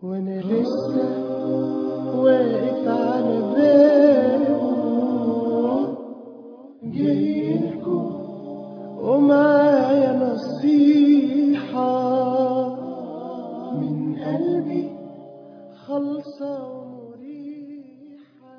وانا لسه واقف على بابه جايلكم ومعايا نصيحة من قلبي خالصة ومريحة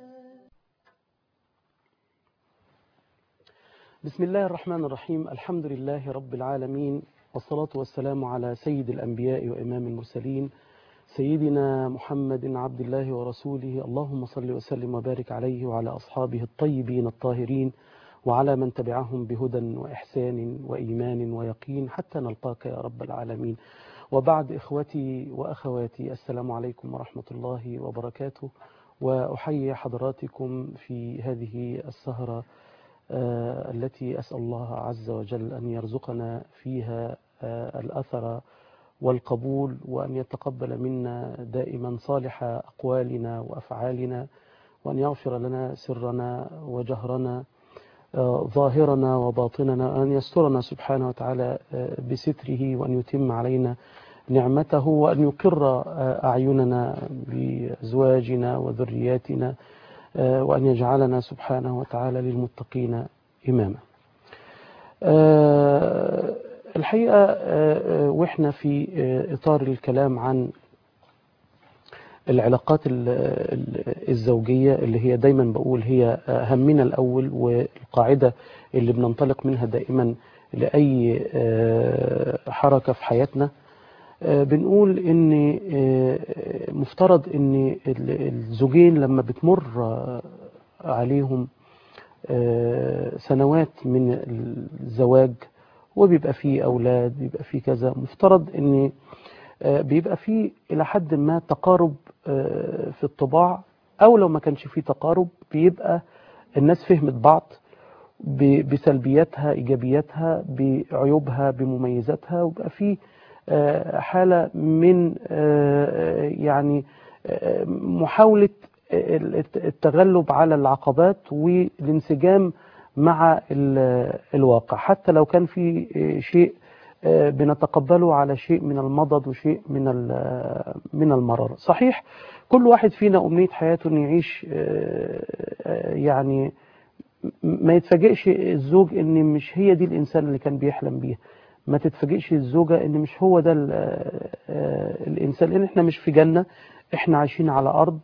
بسم الله الرحمن الرحيم الحمد لله رب العالمين والصلاة والسلام على سيد الأنبياء وإمام المرسلين سيدنا محمد عبد الله ورسوله اللهم صل وسلم وبارك عليه وعلى أصحابه الطيبين الطاهرين وعلى من تبعهم بهدى وإحسان وإيمان ويقين حتى نلقاك يا رب العالمين وبعد إخوتي وأخواتي السلام عليكم ورحمة الله وبركاته وأحيي حضراتكم في هذه السهرة آه، التي أسأل الله عز وجل أن يرزقنا فيها آه، الأثر والقبول وأن يتقبل منا دائما صالح أقوالنا وأفعالنا وأن يغفر لنا سرنا وجهرنا آه، ظاهرنا وباطننا أن يسترنا سبحانه وتعالى آه، بستره وأن يتم علينا نعمته وأن يقر آه، أعيننا بأزواجنا وذرياتنا آه، وأن يجعلنا سبحانه وتعالى للمتقين إماما آه، الحقيقة آه، آه، وإحنا في آه، إطار الكلام عن العلاقات ال- ال- الزوجية اللي هي دايما بقول هي همنا الأول والقاعدة اللي بننطلق منها دائما لأي آه، حركة في حياتنا آه، بنقول ان آه، مفترض ان ال- الزوجين لما بتمر آه، عليهم آه، سنوات من الزواج وبيبقى فيه اولاد بيبقى فيه كذا مفترض ان آه، بيبقى فيه الى حد ما تقارب آه، في الطباع او لو ما كانش فيه تقارب بيبقى الناس فهمت بعض ب- بسلبياتها ايجابياتها بعيوبها بمميزاتها ويبقى في آه، حاله من آه، يعني آه، محاوله الت- التغلب على العقبات والانسجام مع ال- الواقع حتى لو كان في آه، شيء آه، بنتقبله على شيء من المضض وشيء من ال- من المرار صحيح كل واحد فينا أمنية حياته أن يعيش آه، آه، يعني ما يتفاجئش الزوج ان مش هي دي الانسان اللي كان بيحلم بيها ما تتفاجئش الزوجة ان مش هو ده ال- آه، الانسان لان احنا مش في جنة احنا عايشين على ارض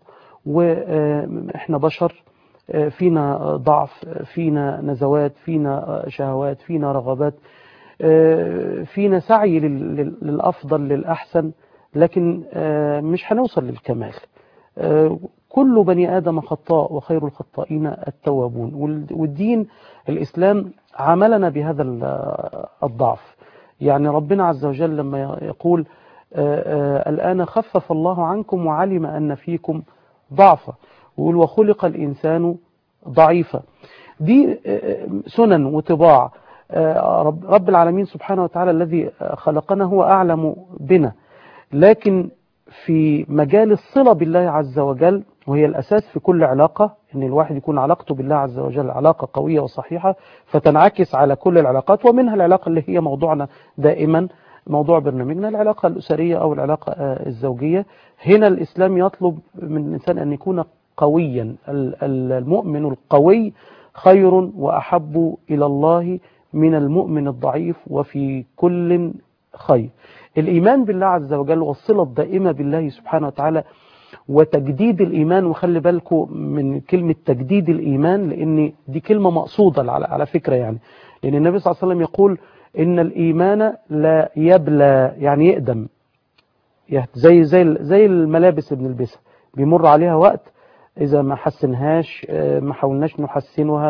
واحنا بشر آه، فينا ضعف فينا نزوات فينا شهوات فينا رغبات آه، فينا سعي لل- لل- للافضل للاحسن لكن آه، مش هنوصل للكمال آه، كل بني آدم خطاء وخير الخطائين التوابون وال- والدين الإسلام عملنا بهذا ال- الضعف يعني ربنا عز وجل لما يقول آه، آه، الآن خفف الله عنكم وعلم أن فيكم ضعفا ويقول وخلق الإنسان ضعيفا دي آه، سنن وطباع آه، رب رب العالمين سبحانه وتعالى الذي خلقنا هو أعلم بنا لكن في مجال الصلة بالله عز وجل وهي الأساس في كل علاقة أن الواحد يكون علاقته بالله عز وجل علاقة قوية وصحيحة فتنعكس على كل العلاقات ومنها العلاقة اللي هي موضوعنا دائما موضوع برنامجنا العلاقة الأسرية أو العلاقة آه، الزوجية هنا الإسلام يطلب من الإنسان أن يكون قويا ال- ال- المؤمن القوي خير وأحب إلى الله من المؤمن الضعيف وفي كل خير الإيمان بالله عز وجل والصلة الدائمة بالله سبحانه وتعالى وتجديد الإيمان وخلي بالكم من كلمة تجديد الإيمان لأن دي كلمة مقصودة على على فكرة يعني لأن النبي صلى الله عليه وسلم يقول إن الإيمان لا يبلى يعني يقدم يعني زي زي زي الملابس اللي بنلبسها بيمر عليها وقت إذا ما حسنهاش آه، ما حاولناش نحسنها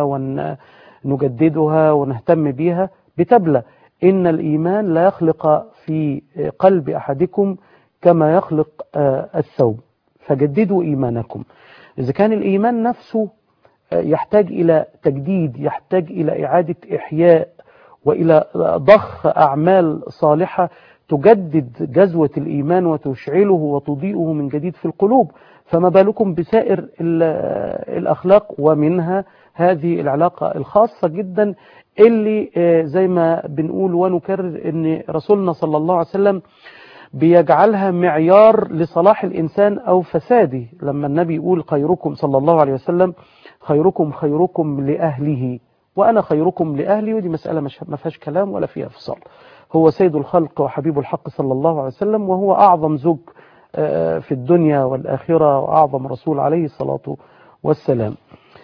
ونجددها ونهتم بيها بتبلى إن الإيمان لا يخلق في قلب أحدكم كما يخلق آه، الثوب فجددوا إيمانكم إذا كان الإيمان نفسه آه، يحتاج إلى تجديد يحتاج إلى إعادة إحياء وإلى ضخ أعمال صالحة تجدد جزوة الإيمان وتشعله وتضيئه من جديد في القلوب فما بالكم بسائر ال- الأخلاق ومنها هذه العلاقة الخاصة جدا اللي آه، زي ما بنقول ونكرر ان رسولنا صلى الله عليه وسلم بيجعلها معيار لصلاح الإنسان أو فساده لما النبي يقول خيركم صلى الله عليه وسلم خيركم خيركم لأهله وأنا خيركم لأهلي ودي مسألة مش ما فيهاش كلام ولا فيها فصال هو سيد الخلق وحبيب الحق صلى الله عليه وسلم وهو أعظم زوج آه، في الدنيا والآخرة وأعظم رسول عليه الصلاة والسلام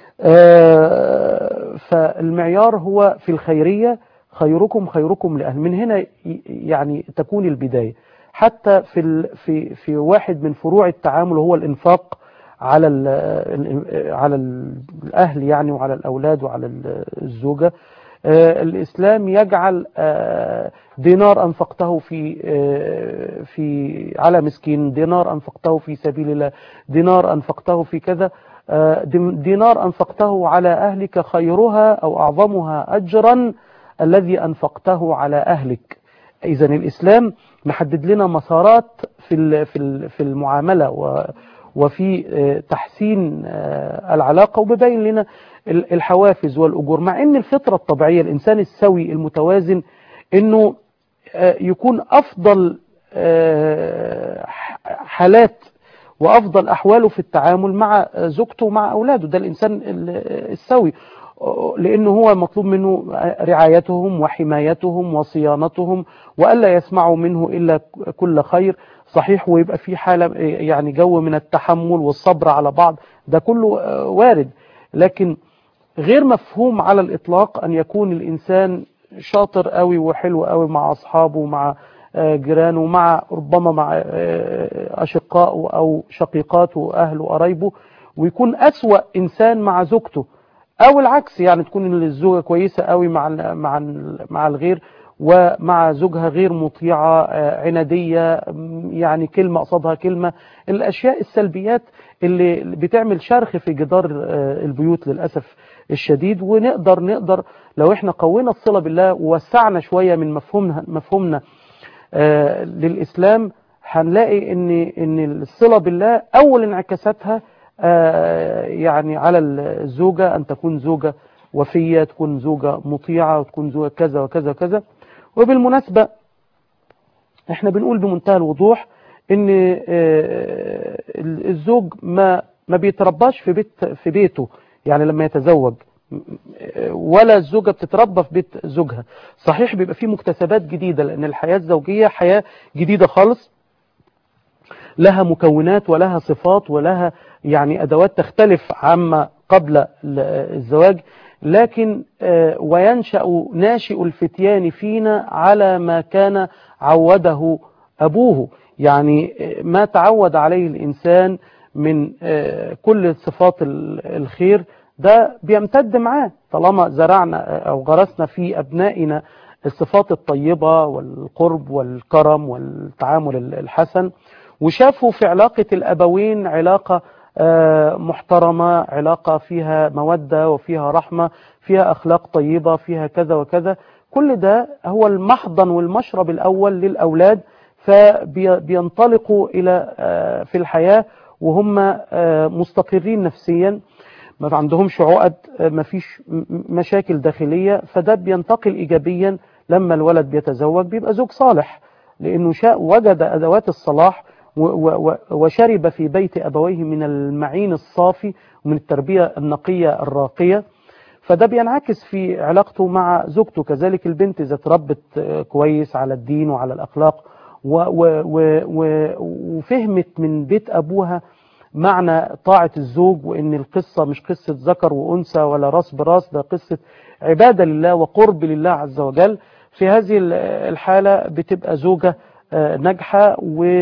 آه، فالمعيار هو في الخيرية خيركم خيركم لأهل من هنا ي- يعني تكون البداية حتى في ال- في في واحد من فروع التعامل هو الإنفاق على ال ال- على ال- الأهل يعني وعلى الأولاد وعلى ال- الزوجة آه، الإسلام يجعل آه، دينار أنفقته في آه، في على مسكين دينار أنفقته في سبيل الله دينار أنفقته في كذا آه، دم- دينار أنفقته على أهلك خيرها أو أعظمها أجرا الذي أنفقته على أهلك إذا الإسلام محدد لنا مسارات في ال- في ال- في المعاملة و وفي آه، تحسين آه، العلاقة وبيبين لنا ال- الحوافز والأجور مع أن الفطرة الطبيعية الإنسان السوي المتوازن أنه آه، يكون أفضل آه، ح- حالات وأفضل أحواله في التعامل مع زوجته ومع أولاده ده الإنسان ال- السوي لأنه هو مطلوب منه رعايتهم وحمايتهم وصيانتهم وألا يسمعوا منه إلا كل خير صحيح ويبقى في حالة يعني جو من التحمل والصبر على بعض ده كله وارد لكن غير مفهوم على الإطلاق أن يكون الإنسان شاطر قوي وحلو قوي مع أصحابه ومع آه، جيرانه ومع ربما مع آه، أشقائه أو شقيقاته وأهله وقرايبه ويكون أسوأ إنسان مع زوجته أو العكس يعني تكون الزوجة كويسة قوي مع ال- مع ال- مع الغير ومع زوجها غير مطيعة آه، عنادية م، يعني كلمة قصادها كلمة الأشياء السلبيات اللي بتعمل شرخ في جدار آه، البيوت للأسف الشديد ونقدر نقدر لو احنا قوينا الصلة بالله ووسعنا شوية من مفهومنا مفهومنا آه، للإسلام هنلاقي ان ان الصلة بالله اول انعكاساتها آه، يعني على الزوجة ان تكون زوجة وفية تكون زوجة مطيعة وتكون زوجة كذا وكذا وكذا وبالمناسبة احنا بنقول بمنتهى الوضوح ان آه، الزوج ما ما بيترباش في بيت في بيته يعني لما يتزوج ولا الزوجة بتتربى في بيت زوجها صحيح بيبقى فيه مكتسبات جديدة لأن الحياة الزوجية حياة جديدة خالص لها مكونات ولها صفات ولها يعني أدوات تختلف عما قبل ال- الزواج لكن آه، وينشأ ناشئ الفتيان فينا على ما كان عوده أبوه يعني آه، ما تعود عليه الإنسان من آه، كل صفات ال- الخير ده بيمتد معاه طالما زرعنا أو غرسنا في أبنائنا الصفات الطيبة والقرب والكرم والتعامل الحسن وشافوا في علاقة الأبوين علاقة آه، محترمة علاقة فيها مودة وفيها رحمة فيها أخلاق طيبة فيها كذا وكذا كل ده هو المحضن والمشرب الأول للأولاد فبينطلقوا إلى آه، في الحياة وهم آه، مستقرين نفسيا ما عندهمش عقد ما فيش م- مشاكل داخلية فده بينتقل إيجابيا لما الولد بيتزوج بيبقى زوج صالح لأنه شاء وجد أدوات الصلاح و- و- و- وشرب في بيت أبويه من المعين الصافي ومن التربية النقية الراقية فده بينعكس في علاقته مع زوجته كذلك البنت إذا تربت آه، كويس على الدين وعلى الأخلاق و و و و وفهمت من بيت أبوها معنى طاعة الزوج وإن القصة مش قصة ذكر وأنثى ولا راس براس ده قصة عبادة لله وقرب لله عز وجل في هذه ال- الحالة بتبقى زوجة آه، ناجحة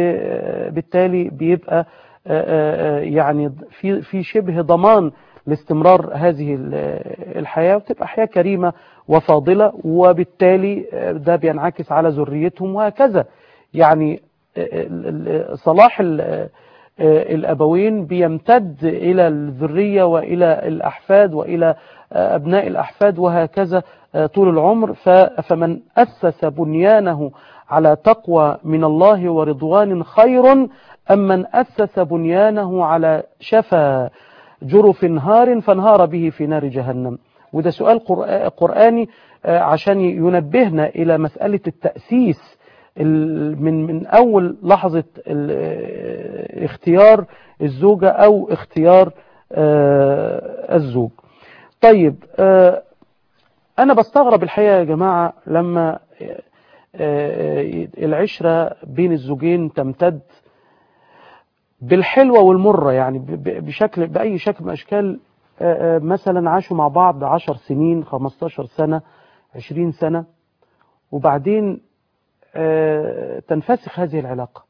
وبالتالي بيبقى آه، آه، يعني في في شبه ضمان لاستمرار هذه ال- الحياة وتبقى حياة كريمة وفاضلة وبالتالي آه، ده بينعكس على ذريتهم وهكذا يعني آه، ال- ال- صلاح ال- آه، الأبوين بيمتد إلى الذرية وإلى الأحفاد وإلى آه، أبناء الأحفاد وهكذا آه، طول العمر ف- فمن أسس بنيانه على تقوى من الله ورضوان خير أم من أسس بنيانه على شفا جرف نهار فانهار به في نار جهنم وده سؤال قرآ- قرآني آه، عشان ينبهنا إلى مسألة التأسيس ال- من من اول لحظه ال- اختيار الزوجه او اختيار آه، الزوج طيب آه، انا بستغرب الحقيقه يا جماعه لما آه، آه، العشره بين الزوجين تمتد بالحلوة والمرة يعني ب- ب- بشكل بأي شكل من الأشكال آه، آه، مثلا عاشوا مع بعض عشر سنين 15 سنة 20 سنة وبعدين آه، تنفسخ هذه العلاقة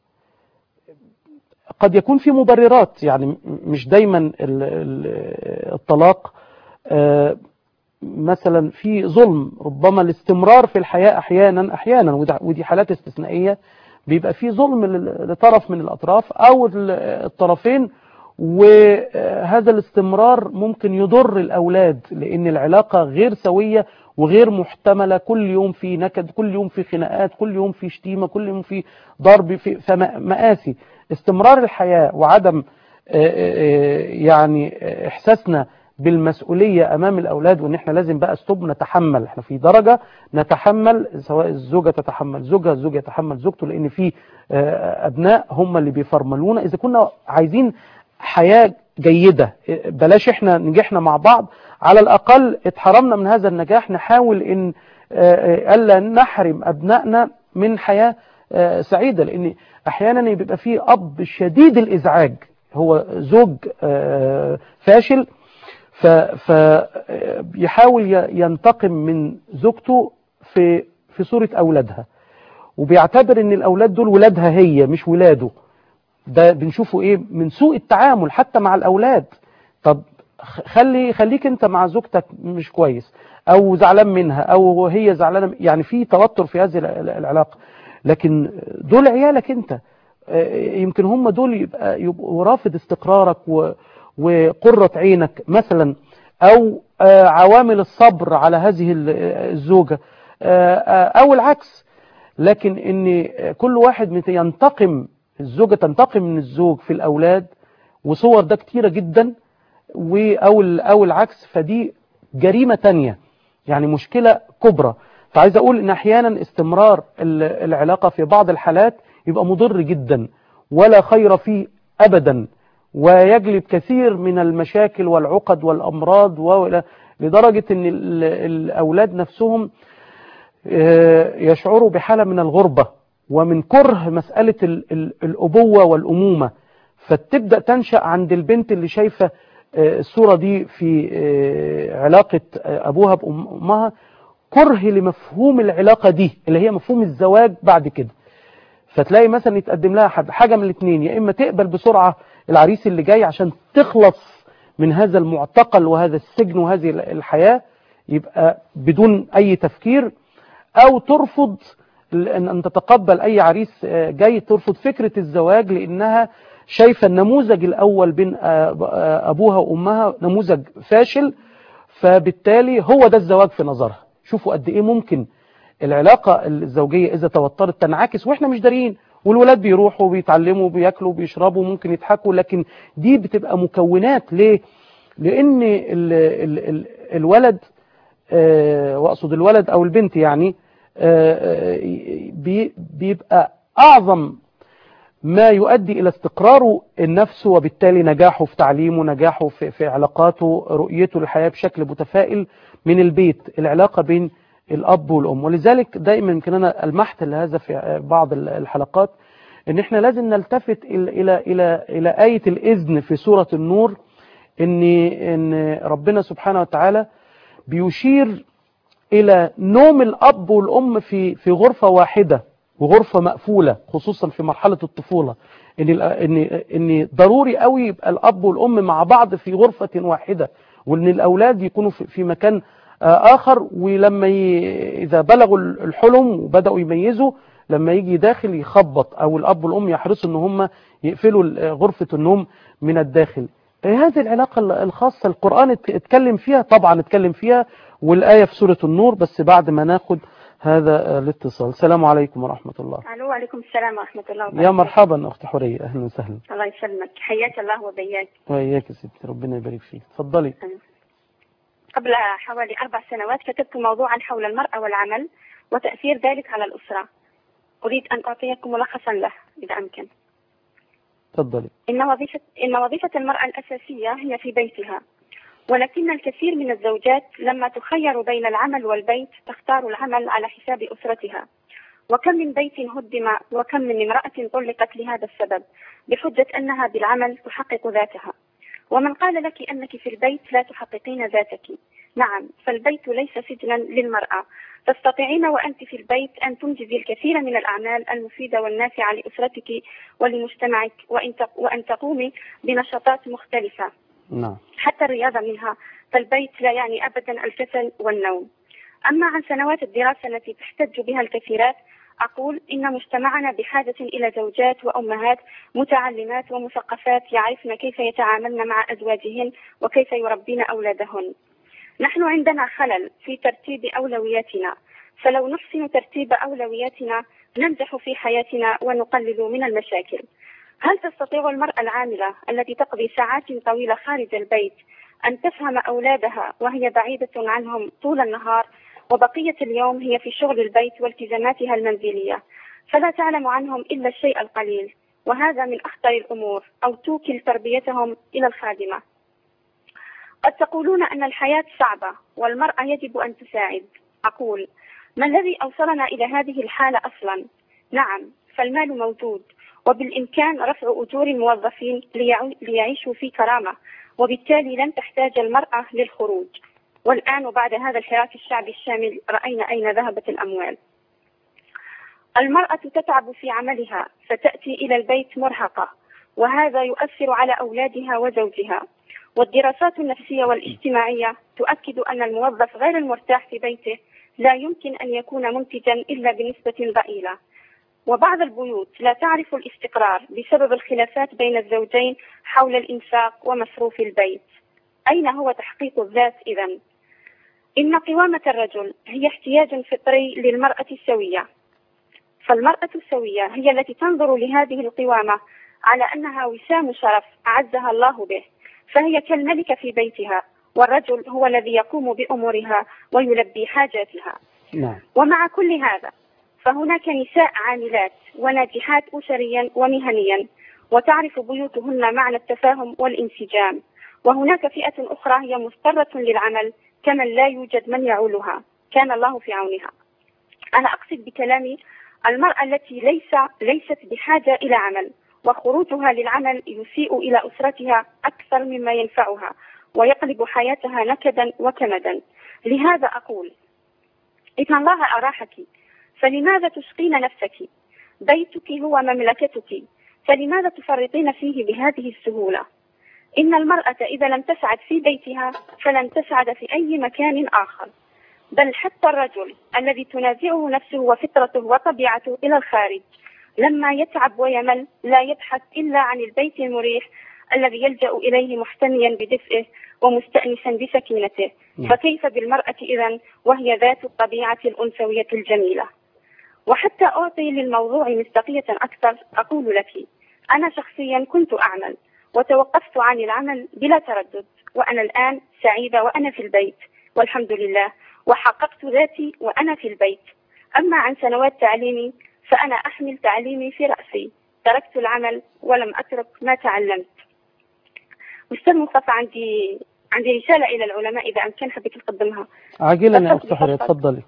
قد يكون في مبررات يعني م- مش دايما ال- ال- الطلاق آه، مثلا في ظلم ربما الاستمرار في الحياة أحيانا أحيانا وده- ودي حالات استثنائية بيبقى في ظلم لل- لطرف من الأطراف أو ال- الطرفين وهذا الاستمرار ممكن يضر الأولاد لأن العلاقة غير سوية وغير محتملة كل يوم في نكد كل يوم في خناقات كل يوم في شتيمة كل يوم في ضرب في فمآسي استمرار الحياة وعدم آه، آه، يعني آه، إحساسنا بالمسؤولية أمام الأولاد وإن إحنا لازم بقى ستوب نتحمل إحنا في درجة نتحمل سواء الزوجة تتحمل زوجها الزوج يتحمل زوجته لأن في آه، أبناء هم اللي بيفرملونا إذا كنا عايزين حياة جيدة آه، بلاش إحنا نجحنا مع بعض على الأقل اتحرمنا من هذا النجاح نحاول إن آه، آه، ألا نحرم أبنائنا من حياة آه، سعيدة لأن أحيانا بيبقى فيه أب شديد الإزعاج هو زوج آه، فاشل فيحاول ينتقم من زوجته في في صورة أولادها وبيعتبر ان الأولاد دول ولادها هي مش ولاده ده بنشوفه ايه من سوء التعامل حتى مع الأولاد طب خ- خلي خليك انت مع زوجتك مش كويس او زعلان منها او هي زعلانه يعني في توتر في هذه الع- العلاقه لكن دول عيالك انت آه، يمكن هم دول يبقى يبقوا رافض استقرارك و وقرة عينك مثلا او آه، عوامل الصبر على هذه ال- الزوجة آه، آه، او العكس لكن ان كل واحد مت- ينتقم الزوجة تنتقم من الزوج في الاولاد وصور ده كتيرة جدا و- او ال- او العكس فدي جريمة تانية يعني مشكلة كبرى فعايز اقول ان احيانا استمرار ال- العلاقة في بعض الحالات يبقى مضر جدا ولا خير فيه ابدا ويجلب كثير من المشاكل والعقد والامراض و- لدرجة ان ال- الاولاد نفسهم آه، يشعروا بحالة من الغربة ومن كره مسألة ال- ال- الأبوة والأمومة فتبدأ تنشأ عند البنت اللي شايفة آه، الصورة دي في آه، علاقة آه، أبوها بأمها كره لمفهوم العلاقة دي اللي هي مفهوم الزواج بعد كده فتلاقي مثلا يتقدم لها حد حاجة من الاثنين يا إما تقبل بسرعة العريس اللي جاي عشان تخلص من هذا المعتقل وهذا السجن وهذه الحياة يبقى بدون أي تفكير أو ترفض أن أن تتقبل أي عريس آه، جاي ترفض فكرة الزواج لأنها شايفة النموذج الأول بين آه، آه، أبوها وأمها نموذج فاشل فبالتالي هو ده الزواج في نظرها شوفوا قد إيه ممكن العلاقة الزوجية إذا توترت تنعكس وإحنا مش دارين والولاد بيروحوا وبيتعلموا وبياكلوا وبيشربوا وممكن يضحكوا لكن دي بتبقى مكونات ليه؟ لأن ال ال ال الولد آه، وأقصد الولد أو البنت يعني آه، آه، بي- بيبقى أعظم ما يؤدي إلى استقراره النفس وبالتالي نجاحه في تعليمه نجاحه في, في علاقاته رؤيته للحياة بشكل متفائل من البيت العلاقة بين الأب والأم ولذلك دائما يمكن أنا ألمحت لهذا في بعض الحلقات ان احنا لازم نلتفت الى الى الى, إلى آية الإذن في سورة النور ان ان ربنا سبحانه وتعالى بيشير الى نوم الاب والام في في غرفه واحده وغرفه مقفوله خصوصا في مرحله الطفوله ان ال- ان ان ضروري قوي يبقى الاب والام مع بعض في غرفه واحده وان الاولاد يكونوا في في مكان آه، اخر ولما ي... اذا بلغوا الحلم وبداوا يميزوا لما يجي داخل يخبط او الاب والام يحرصوا ان هم يقفلوا ال- غرفه النوم من الداخل هذه العلاقة الخاصة القرآن ات- اتكلم فيها طبعا اتكلم فيها والآية في سورة النور بس بعد ما ناخد هذا آه، الاتصال السلام عليكم ورحمة الله الو وعليكم السلام ورحمه الله وبركاته يا مرحبا أخت حورية أهلا وسهلا الله يسلمك حياك الله وبياك وإياك يا ستي ربنا يبارك فيك اتفضلي قبل حوالي اربع سنوات كتبت موضوعا حول المراه والعمل وتاثير ذلك على الاسره أريد أن أعطيكم ملخصا له إذا أمكن تفضلي إن وظيفة إن وظيفة المرأة الأساسية هي في بيتها ولكن الكثير من الزوجات لما تخير بين العمل والبيت تختار العمل على حساب أسرتها وكم من بيت هدم وكم من امرأة طلقت لهذا السبب بحجة أنها بالعمل تحقق ذاتها ومن قال لك أنك في البيت لا تحققين ذاتك نعم فالبيت ليس سجنا للمرأة تستطيعين وأنت في البيت أن تنجزي الكثير من الأعمال المفيدة والنافعة لأسرتك ولمجتمعك وإن تق- وأن تقومي بنشاطات مختلفة نعم حتى الرياضة منها فالبيت لا يعني أبدا الكسل والنوم أما عن سنوات الدراسة التي تحتج بها الكثيرات أقول إن مجتمعنا بحاجة إلى زوجات وأمهات متعلمات ومثقفات يعرفن كيف يتعاملن مع أزواجهن وكيف يربين أولادهن نحن عندنا خلل في ترتيب أولوياتنا فلو نحسن ترتيب أولوياتنا ننجح في حياتنا ونقلل من المشاكل هل تستطيع المرأة العاملة التي تقضي ساعات طويلة خارج البيت أن تفهم أولادها وهي بعيدة عنهم طول النهار وبقية اليوم هي في شغل البيت والتزاماتها المنزلية فلا تعلم عنهم إلا الشيء القليل وهذا من أخطر الأمور أو توكل تربيتهم إلى الخادمة قد تقولون أن الحياة صعبة والمرأة يجب أن تساعد أقول ما الذي أوصلنا إلى هذه الحالة أصلا نعم فالمال موجود وبالإمكان رفع أجور الموظفين ليعو- ليعيشوا في كرامة وبالتالي لن تحتاج المرأة للخروج والآن بعد هذا الحراك الشعبي الشامل رأينا أين ذهبت الأموال المرأة تتعب في عملها فتأتي إلى البيت مرهقة وهذا يؤثر على أولادها وزوجها والدراسات النفسية والاجتماعية تؤكد أن الموظف غير المرتاح في بيته لا يمكن أن يكون منتجا إلا بنسبة ضئيلة وبعض البيوت لا تعرف الاستقرار بسبب الخلافات بين الزوجين حول الإنفاق ومصروف البيت أين هو تحقيق الذات إذا؟ إن قوامة الرجل هي احتياج فطري للمرأة السوية فالمرأة السوية هي التي تنظر لهذه القوامة على أنها وسام شرف أعزها الله به فهي كالملكة في بيتها والرجل هو الذي يقوم بأمورها ويلبي حاجاتها نعم ومع كل هذا فهناك نساء عاملات وناجحات أسريا ومهنيا وتعرف بيوتهن معنى التفاهم والانسجام وهناك فئة أخرى هي مضطرة للعمل كمن لا يوجد من يعولها كان الله في عونها أنا أقصد بكلامي المرأة التي ليس ليست بحاجة إلى عمل وخروجها للعمل يسيء إلى أسرتها أكثر مما ينفعها ويقلب حياتها نكدا وكمدا لهذا أقول إن الله أراحك فلماذا تشقين نفسك بيتك هو مملكتك فلماذا تفرطين فيه بهذه السهولة إن المرأة إذا لم تسعد في بيتها فلن تسعد في أي مكان آخر بل حتى الرجل الذي تنازعه نفسه وفطرته وطبيعته إلى الخارج لما يتعب ويمل لا يبحث إلا عن البيت المريح الذي يلجأ إليه محتميا بدفئه ومستأنسا بسكينته نعم. فكيف بالمرأة إذا وهي ذات الطبيعة الأنثوية الجميلة وحتى أعطي للموضوع مصداقية أكثر أقول لك أنا شخصيا كنت أعمل وتوقفت عن العمل بلا تردد وأنا الآن سعيدة وأنا في البيت والحمد لله وحققت ذاتي وأنا في البيت أما عن سنوات تعليمي فأنا أحمل تعليمي في رأسي تركت العمل ولم أترك ما تعلمت أستاذ مصطفى عندي عندي رسالة إلى العلماء إذا أمكن حبيت أقدمها عاجلا يا تفضلي، أخت حرية تفضلي. تفضلي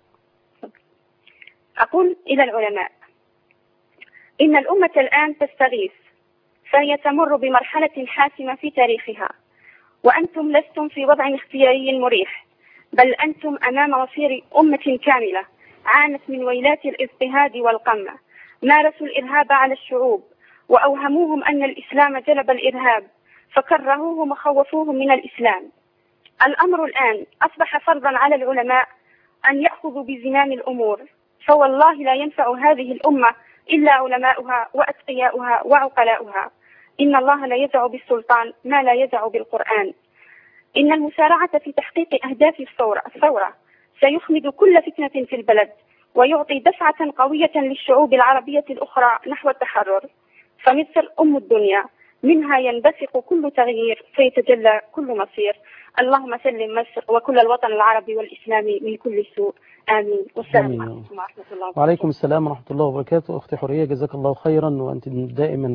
أقول إلى العلماء إن الأمة الآن تستغيث فهي تمر بمرحلة حاسمة في تاريخها وأنتم لستم في وضع اختياري مريح بل أنتم أمام مصير أمة كاملة عانت من ويلات الاضطهاد والقمع مارسوا الإرهاب على الشعوب وأوهموهم أن الإسلام جلب الإرهاب فكرهوهم وخوفوهم من الإسلام الأمر الآن أصبح فرضا على العلماء أن يأخذوا بزمام الأمور فوالله لا ينفع هذه الأمة إلا علماؤها وأتقياؤها وعقلاؤها إن الله لا يزع بالسلطان ما لا يزع بالقرآن إن المسارعة في تحقيق أهداف الثورة, الثورة سيخمد كل فتنة في البلد ويعطي دفعة قوية للشعوب العربية الأخرى نحو التحرر فمصر أم الدنيا منها ينبثق كل تغيير فيتجلى كل مصير اللهم سلم مصر وكل الوطن العربي والإسلامي من كل سوء آمين والسلام آمين. عليكم ورحمة الله وبركاته وعليكم السلام ورحمة الله وبركاته أختي حورية جزاك الله خيرا وأنت دائما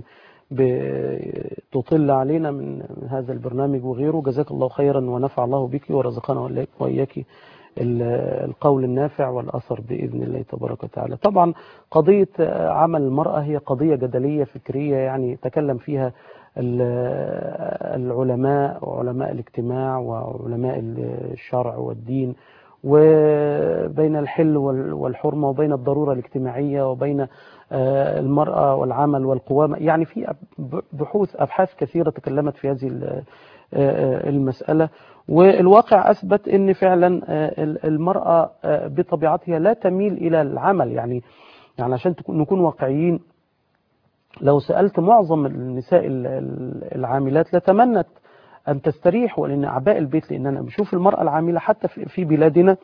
بتطل علينا من من هذا البرنامج وغيره جزاك الله خيرا ونفع الله بك ورزقنا وإياك- وإياك ال- القول النافع والأثر بإذن الله تبارك وتعالى طبعا قضية عمل المرأة هي قضية جدلية فكرية يعني تكلم فيها ال- العلماء وعلماء الاجتماع وعلماء الشرع والدين وبين الحل وال- والحرمة وبين الضرورة الاجتماعية وبين آه، المرأة والعمل والقوامة يعني في أب- بحوث أبحاث كثيرة تكلمت في هذه ال- آه، آه، المسألة والواقع أثبت أن فعلا آه، ال- المرأة آه، بطبيعتها لا تميل إلى العمل يعني يعني عشان تكون- نكون واقعيين لو سألت معظم النساء ال- ال- العاملات لتمنت أن تستريح ولأن أعباء البيت لأن أنا بشوف المرأة العاملة حتى في في بلادنا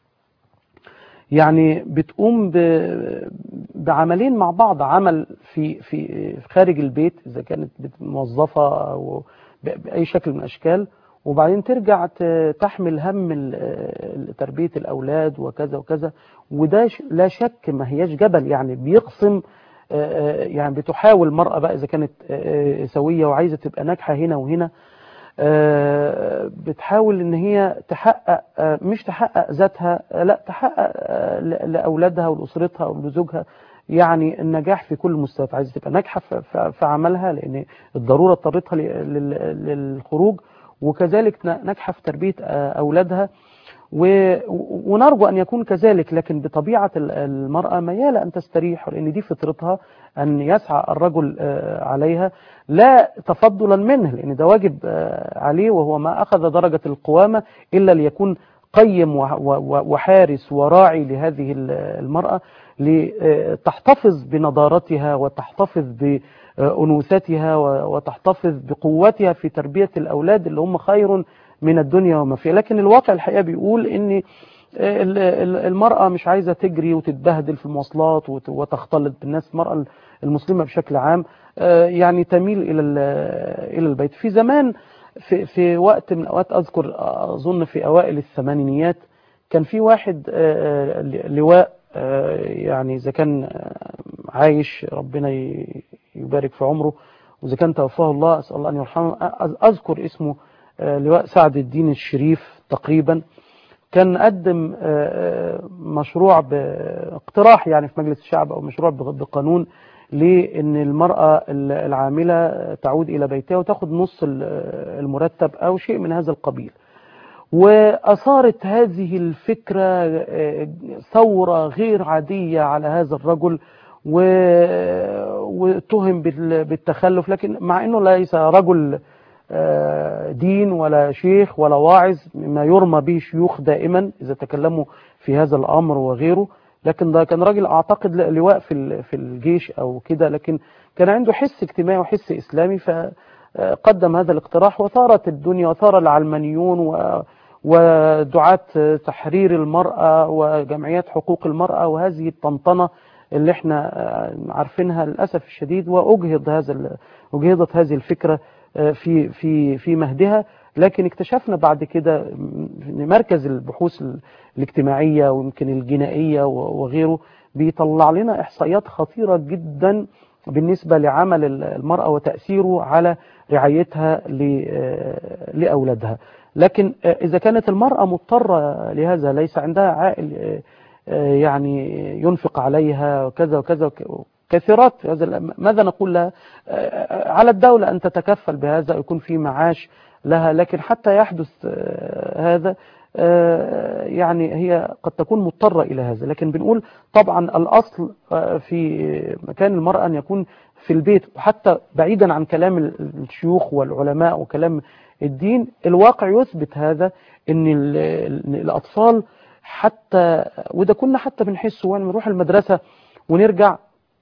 يعني بتقوم ب- بعملين مع بعض عمل في في خارج البيت إذا كانت بت- موظفة أو ب- بأي شكل من الأشكال وبعدين ترجع ت- تحمل هم ال- ال- تربية الأولاد وكذا وكذا وده ش- لا شك ما هياش جبل يعني بيقسم آه، آه، يعني بتحاول المرأة بقى إذا كانت آه، آه، سوية وعايزة تبقى ناجحة هنا وهنا آه، بتحاول ان هي تحقق آه، مش تحقق ذاتها آه، لا تحقق آه، ل- لاولادها ولاسرتها ولزوجها يعني النجاح في كل المستويات عايزه تبقى ناجحه في- في في عملها لان الضروره اضطرتها ل- لل- للخروج وكذلك ن- ناجحه في تربيه آه، اولادها و- ونرجو أن يكون كذلك لكن بطبيعة ال- المرأة ميالة أن تستريح لأن دي فطرتها أن يسعى الرجل آه، عليها لا تفضلا منه لأن ده واجب آه، عليه وهو ما أخذ درجة القوامة إلا ليكون قيم و- و- وحارس وراعي لهذه ال- المرأة لتحتفظ بنضارتها وتحتفظ بأنوثتها و- وتحتفظ بقوتها في تربية الأولاد اللي هم خير من الدنيا وما فيها لكن الواقع الحقيقة بيقول ان ال- ال- المرأة مش عايزة تجري وتتبهدل في المواصلات وت- وتختلط بالناس المرأة المسلمة بشكل عام آه، يعني تميل إلى ال- إلى البيت في زمان في, في وقت من الأوقات أذكر آه، أظن في أوائل الثمانينيات كان في واحد آه، آه، لواء آه، يعني إذا كان آه، عايش ربنا ي- يبارك في عمره وإذا كان توفاه الله أسأل الله أن يرحمه أ- أذكر اسمه آه، لواء سعد الدين الشريف تقريبا كان قدم آه، آه، مشروع باقتراح يعني في مجلس الشعب أو مشروع بغ- بقانون لأن المرأة ال- العاملة تعود إلى بيتها وتاخد نص ال- المرتب أو شيء من هذا القبيل وأثارت هذه الفكرة آه، ثورة غير عادية على هذا الرجل و- واتهم بال- بالتخلف لكن مع أنه ليس رجل آه، دين ولا شيخ ولا واعظ مما يرمى به شيوخ دائما إذا تكلموا في هذا الأمر وغيره لكن ده كان راجل أعتقد لواء في ال- في الجيش أو كده لكن كان عنده حس اجتماعي وحس إسلامي فقدم هذا الاقتراح وثارت الدنيا وثار العلمانيون و ودعاة تحرير المرأة وجمعيات حقوق المرأة وهذه الطنطنة اللي احنا آه، عارفينها للأسف الشديد وأجهض هذا ال- أجهضت هذه الفكرة آه، في في في مهدها لكن اكتشفنا بعد كده ان مركز البحوث ال- الاجتماعية ويمكن الجنائية و- وغيره بيطلع لنا إحصائيات خطيرة جدا بالنسبة لعمل ال- المرأة وتأثيره على رعايتها ل- آه، لأولادها لكن آه، إذا كانت المرأة مضطرة لهذا ليس عندها عائل آه، آه، يعني ينفق عليها وكذا وكذا وك- كثيرات في هذا الأم- ماذا نقول لها آه، على الدولة أن تتكفل بهذا يكون في معاش لها لكن حتى يحدث آه، هذا آه، يعني هي قد تكون مضطرة إلى هذا لكن بنقول طبعا الأصل آه، في مكان المرأة أن يكون في البيت وحتى بعيدا عن كلام الشيوخ والعلماء وكلام الدين الواقع يثبت هذا ان ال- ال- الاطفال حتى وده كنا حتى بنحسه وانا بنروح المدرسه ونرجع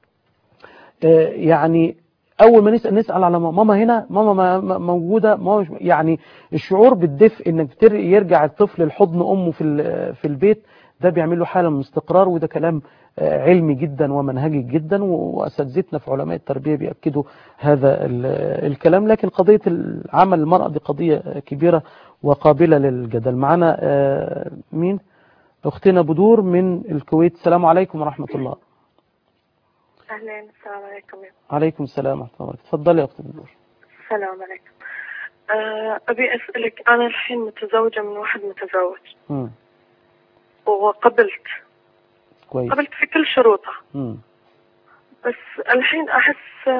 آه، يعني اول ما نسال نسال على ماما هنا ماما ما- ما- موجوده ماما مش يعني الشعور بالدفء انك بتر- يرجع الطفل لحضن امه في ال- في البيت ده بيعمل له حاله من الاستقرار وده كلام آه، علمي جدا ومنهجي جدا واساتذتنا في علماء التربيه بياكدوا هذا ال- الكلام لكن قضيه العمل المراه دي قضيه كبيره وقابله للجدل معانا آه، مين أختنا بدور من الكويت السلام عليكم ورحمة الله أهلين السلام عليكم عليكم السلام ورحمة الله وبركاته تفضلي يا أخت بدور السلام عليكم أه أبي أسألك أنا الحين متزوجة من واحد متزوج مم. وقبلت كويس قبلت في كل شروطه مم. بس الحين أحس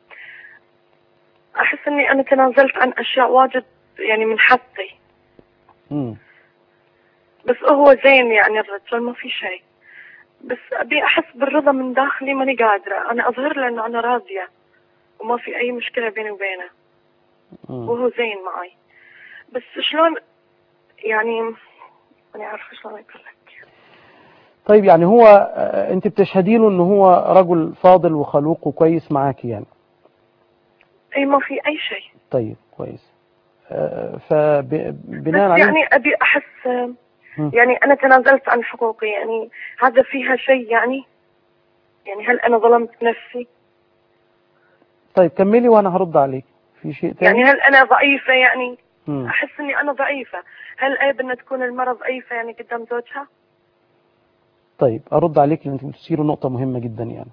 أحس إني أنا تنازلت عن أشياء واجد يعني من حقي مم. بس هو زين يعني الرجل ما في شيء بس أبي أحس بالرضا من داخلي ماني قادرة أنا أظهر له إنه أنا راضية وما في أي مشكلة بيني وبينه مم. وهو زين معي بس شلون يعني أنا عارفة شلون أقول لك طيب يعني هو آه، أنت بتشهدي له إن هو رجل فاضل وخلوق وكويس معاكي يعني أي ما في أي شيء طيب كويس آه، فبناء بس عليه يعني أبي أحس مم. يعني أنا تنازلت عن حقوقي يعني هذا فيها شيء يعني يعني هل أنا ظلمت نفسي طيب كملي وأنا هرد عليك في شيء تاني يعني هل أنا ضعيفة يعني مم. أحس إني أنا ضعيفة هل عيب إن تكون المرأة ضعيفة يعني قدام زوجها طيب أرد عليك لأن أنت بتثيروا نقطة مهمة جدا يعني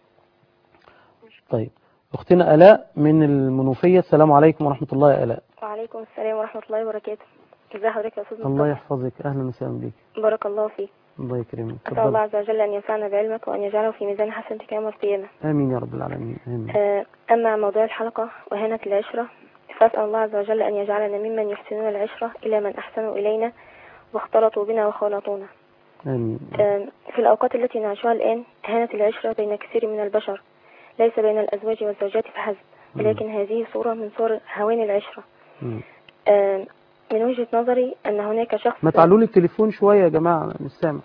طيب أختنا آلاء من المنوفية السلام عليكم ورحمة الله يا آلاء وعليكم السلام ورحمة الله وبركاته ازي حضرتك يا أستاذ الله مصطفى يحفظك أهلا وسهلا بك بارك الله فيك الله يكرمك أسأل الله تفضل عز وجل أن ينفعنا بعلمك وأن يجعله في ميزان حسنتك يوم القيامة آمين يا رب العالمين آمين آه، أما موضوع الحلقة وهنة العشرة فأسأل الله عز وجل أن يجعلنا ممن يحسنون العشرة إلى من أحسنوا إلينا واختلطوا بنا وخالطونا آمين آه، في الأوقات التي نعيشها الآن هانت العشرة بين كثير من البشر ليس بين الأزواج والزوجات فحسب ولكن هذه صورة من صور هوان العشرة مم. آه، من وجهة نظري أن هناك شخص ما تعلوا لي التليفون شوية يا جماعة أنا مش سامع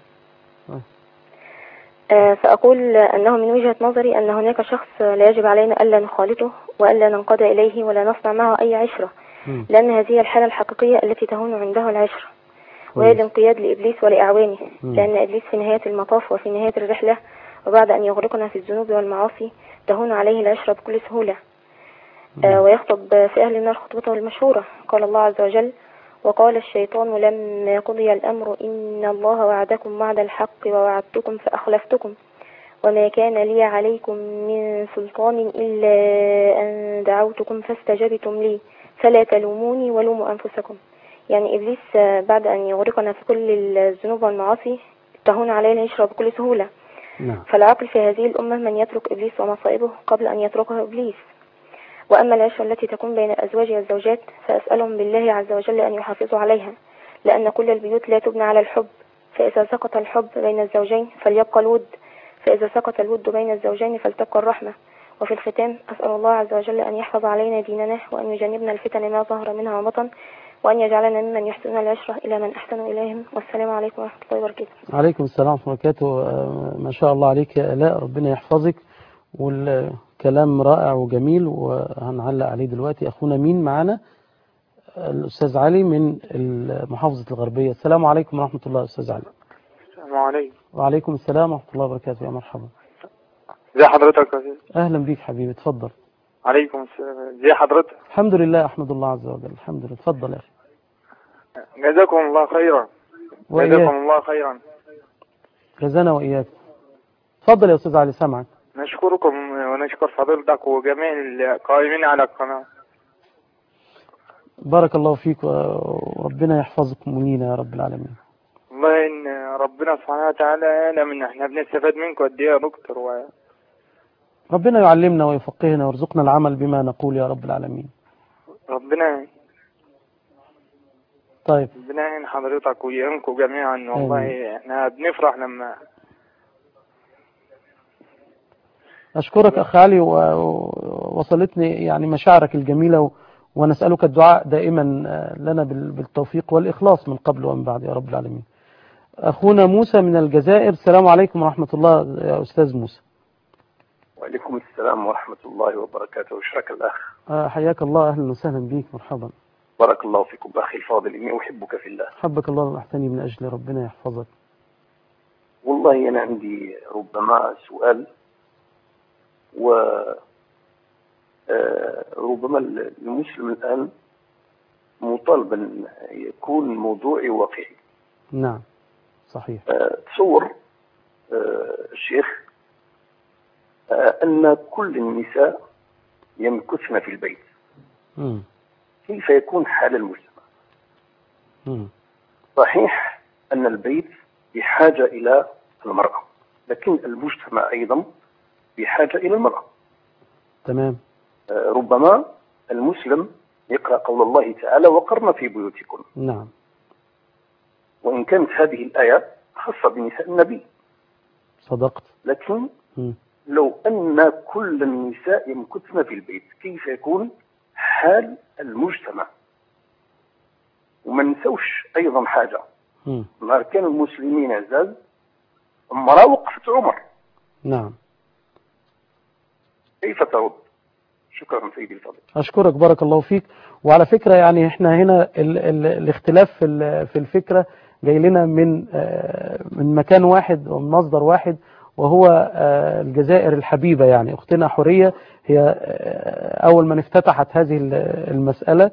آه، فأقول أنه من وجهة نظري أن هناك شخص لا يجب علينا ألا نخالطه وألا ننقضي إليه ولا نصنع معه أي عشرة مم. لأن هذه الحالة الحقيقية التي تهون عنده العشرة وهي كويس. الانقياد لإبليس ولأعوانه مم. لأن إبليس في نهاية المطاف وفي نهاية الرحلة وبعد أن يغرقنا في الذنوب والمعاصي تهون عليه العشرة بكل سهولة آه، ويخطب في أهل النار خطبته المشهورة قال الله عز وجل وقال الشيطان لما قضي الأمر إن الله وعدكم وعد الحق ووعدتكم فأخلفتكم وما كان لي عليكم من سلطان إلا أن دعوتكم فاستجبتم لي فلا تلوموني ولوموا أنفسكم يعني إبليس آه، بعد أن يغرقنا في كل الذنوب والمعاصي تهون عليه العشرة بكل سهولة نعم فالعاقل في هذه الأمة من يترك إبليس ومصائبه قبل أن يتركه إبليس وأما العشرة التي تكون بين الأزواج والزوجات فأسألهم بالله عز وجل أن يحافظوا عليها لأن كل البيوت لا تبنى على الحب فإذا سقط الحب بين الزوجين فليبقى الود فإذا سقط الود بين الزوجين فلتبقى الرحمة وفي الختام أسأل الله عز وجل أن يحفظ علينا ديننا وأن يجنبنا الفتن ما ظهر منها وبطن وأن يجعلنا ممن يحسنون العشرة إلى من أحسنوا إليهم والسلام عليكم ورحمة الله وبركاته عليكم السلام ورحمة الله وبركاته آه، ما شاء الله عليك يا آلاء ربنا يحفظك والكلام رائع وجميل وهنعلق عليه دلوقتي أخونا مين معانا الأستاذ علي من محافظة الغربية السلام عليكم ورحمة الله أستاذ علي السلام عليكم وعليكم السلام ورحمة الله وبركاته يا مرحبا ازي حضرتك يا أستاذ؟ أهلا بيك حبيبي اتفضل عليكم السلام ازي حضرتك الحمد لله أحمد الله عز وجل الحمد لله اتفضل يا أخي جزاكم الله خيرا جزاكم وإياك الله خيرا جزانا وإياك اتفضل يا أستاذ علي سامعك نشكركم ونشكر فضيلتك وجميع القائمين على القناة بارك الله فيك وربنا يحفظكم ولينا يا رب العالمين والله ان ربنا سبحانه وتعالى يعلم ان احنا بنستفاد منكم قد ايه يا دكتور و... ربنا يعلمنا ويفقهنا ويرزقنا العمل بما نقول يا رب العالمين ربنا طيب ربنا يعين حضرتك ويعينكم جميعا والله احنا بنفرح لما أشكرك أخ علي ووصلتني يعني مشاعرك الجميلة و... ونسألك الدعاء دائما لنا بال- بالتوفيق والإخلاص من قبل ومن بعد يا رب العالمين أخونا موسى من الجزائر السلام عليكم ورحمة الله يا أستاذ موسى وعليكم السلام ورحمة الله وبركاته وشرك الأخ آه، حياك الله أهلا وسهلا بيك مرحبا بارك الله فيكم أخي الفاضل إني أحبك في الله حبك الله وأحسني من أجل ربنا يحفظك والله أنا عندي ربما سؤال و آه، ربما المسلم الآن مطالب أن يكون موضوعي واقعي نعم صحيح آه، تصور آه، الشيخ آه، أن كل النساء يمكثن في البيت مم. كيف يكون حال المجتمع مم. صحيح أن البيت بحاجة إلى المرأة لكن المجتمع أيضا بحاجة إلى المرأة تمام آه، ربما المسلم يقرأ قول الله تعالى وقرن في بيوتكم نعم وإن كانت هذه الآية خاصة بنساء النبي صدقت لكن مم. لو أن كل النساء يمكثن في البيت كيف يكون حال المجتمع وما نسوش أيضا حاجة مم. نهار كانوا المسلمين عزاز امرأة وقفت عمر نعم كيف ترد شكرا سيدي الفاضل أشكرك بارك الله فيك وعلى فكرة يعني احنا هنا ال ال الاختلاف في ال- في الفكرة جاي لنا من آه، من مكان واحد ومن مصدر واحد وهو آه، الجزائر الحبيبة يعني أختنا حورية هي آه، أول من افتتحت هذه ال- المسألة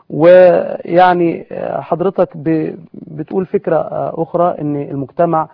ويعني آه، حضرتك ب- بتقول فكرة آه، أخرى أن المجتمع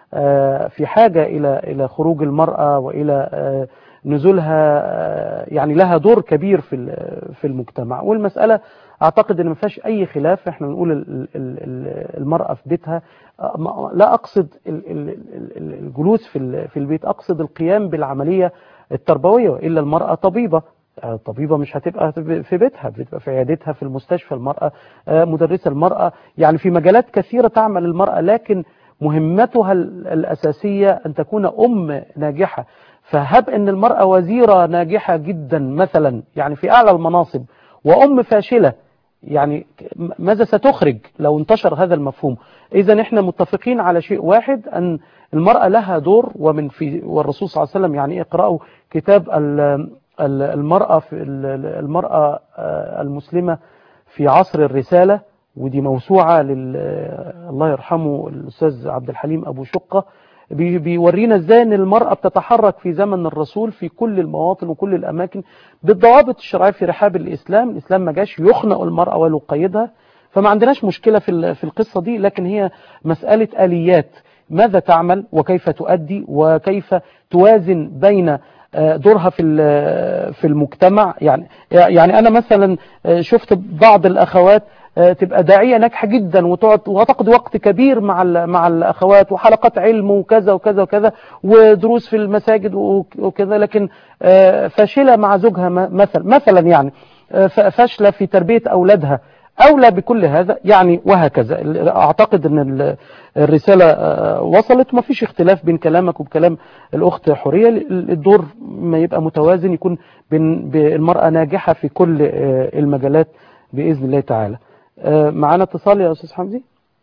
آه، في حاجة إلى إلى خروج المرأة وإلى آه، نزولها آه، يعني لها دور كبير في ال- في المجتمع والمسألة أعتقد أن ما فيهاش أي خلاف إحنا نقول ال- ال- ال- المرأة في بيتها آه، ما- لا أقصد ال- ال- ال- ال- الجلوس في ال- في البيت أقصد القيام بالعملية التربوية وإلا المرأة طبيبة آه، طبيبة مش هتبقى في بيتها بتبقى في عيادتها في المستشفى المرأة آه، مدرسة المرأة يعني في مجالات كثيرة تعمل المرأة لكن مهمتها ال- الأساسية أن تكون أم ناجحة فهب أن المرأة وزيرة ناجحة جدا مثلا يعني في أعلى المناصب وأم فاشلة يعني م- ماذا ستخرج لو انتشر هذا المفهوم إذا إحنا متفقين على شيء واحد أن المرأة لها دور ومن في والرسول صلى الله عليه وسلم يعني اقرأوا كتاب ال- ال- المرأة في ال- المرأة آه، المسلمة في عصر الرسالة ودي موسوعة لل الله يرحمه الأستاذ عبد الحليم أبو شقة بي- بيورينا ازاي ان المرأة بتتحرك في زمن الرسول في كل المواطن وكل الأماكن بالضوابط الشرعية في رحاب الإسلام الإسلام ما جاش يخنق المرأة ولا يقيدها فما عندناش مشكلة في ال- في القصة دي لكن هي مسألة آليات ماذا تعمل وكيف تؤدي وكيف توازن بين آه، دورها في ال- في المجتمع يعني يعني انا مثلا آه، شفت بعض الاخوات آه، تبقى داعيه ناجحه جدا وتقعد وتقضي وقت كبير مع ال- مع الاخوات وحلقات علم وكذا وكذا وكذا ودروس في المساجد وك- وكذا لكن آه، فاشله مع زوجها م- مثلا مثلا يعني آه، ف- فاشله في تربيه اولادها أولى بكل هذا يعني وهكذا ال- أعتقد أن ال- الرسالة آه، وصلت وما فيش اختلاف بين كلامك وبكلام الأخت حورية ال- الدور ما يبقى متوازن يكون بين ب- المرأة ناجحة في كل آه، المجالات بإذن الله تعالى آه، معانا اتصال يا أستاذ حمدي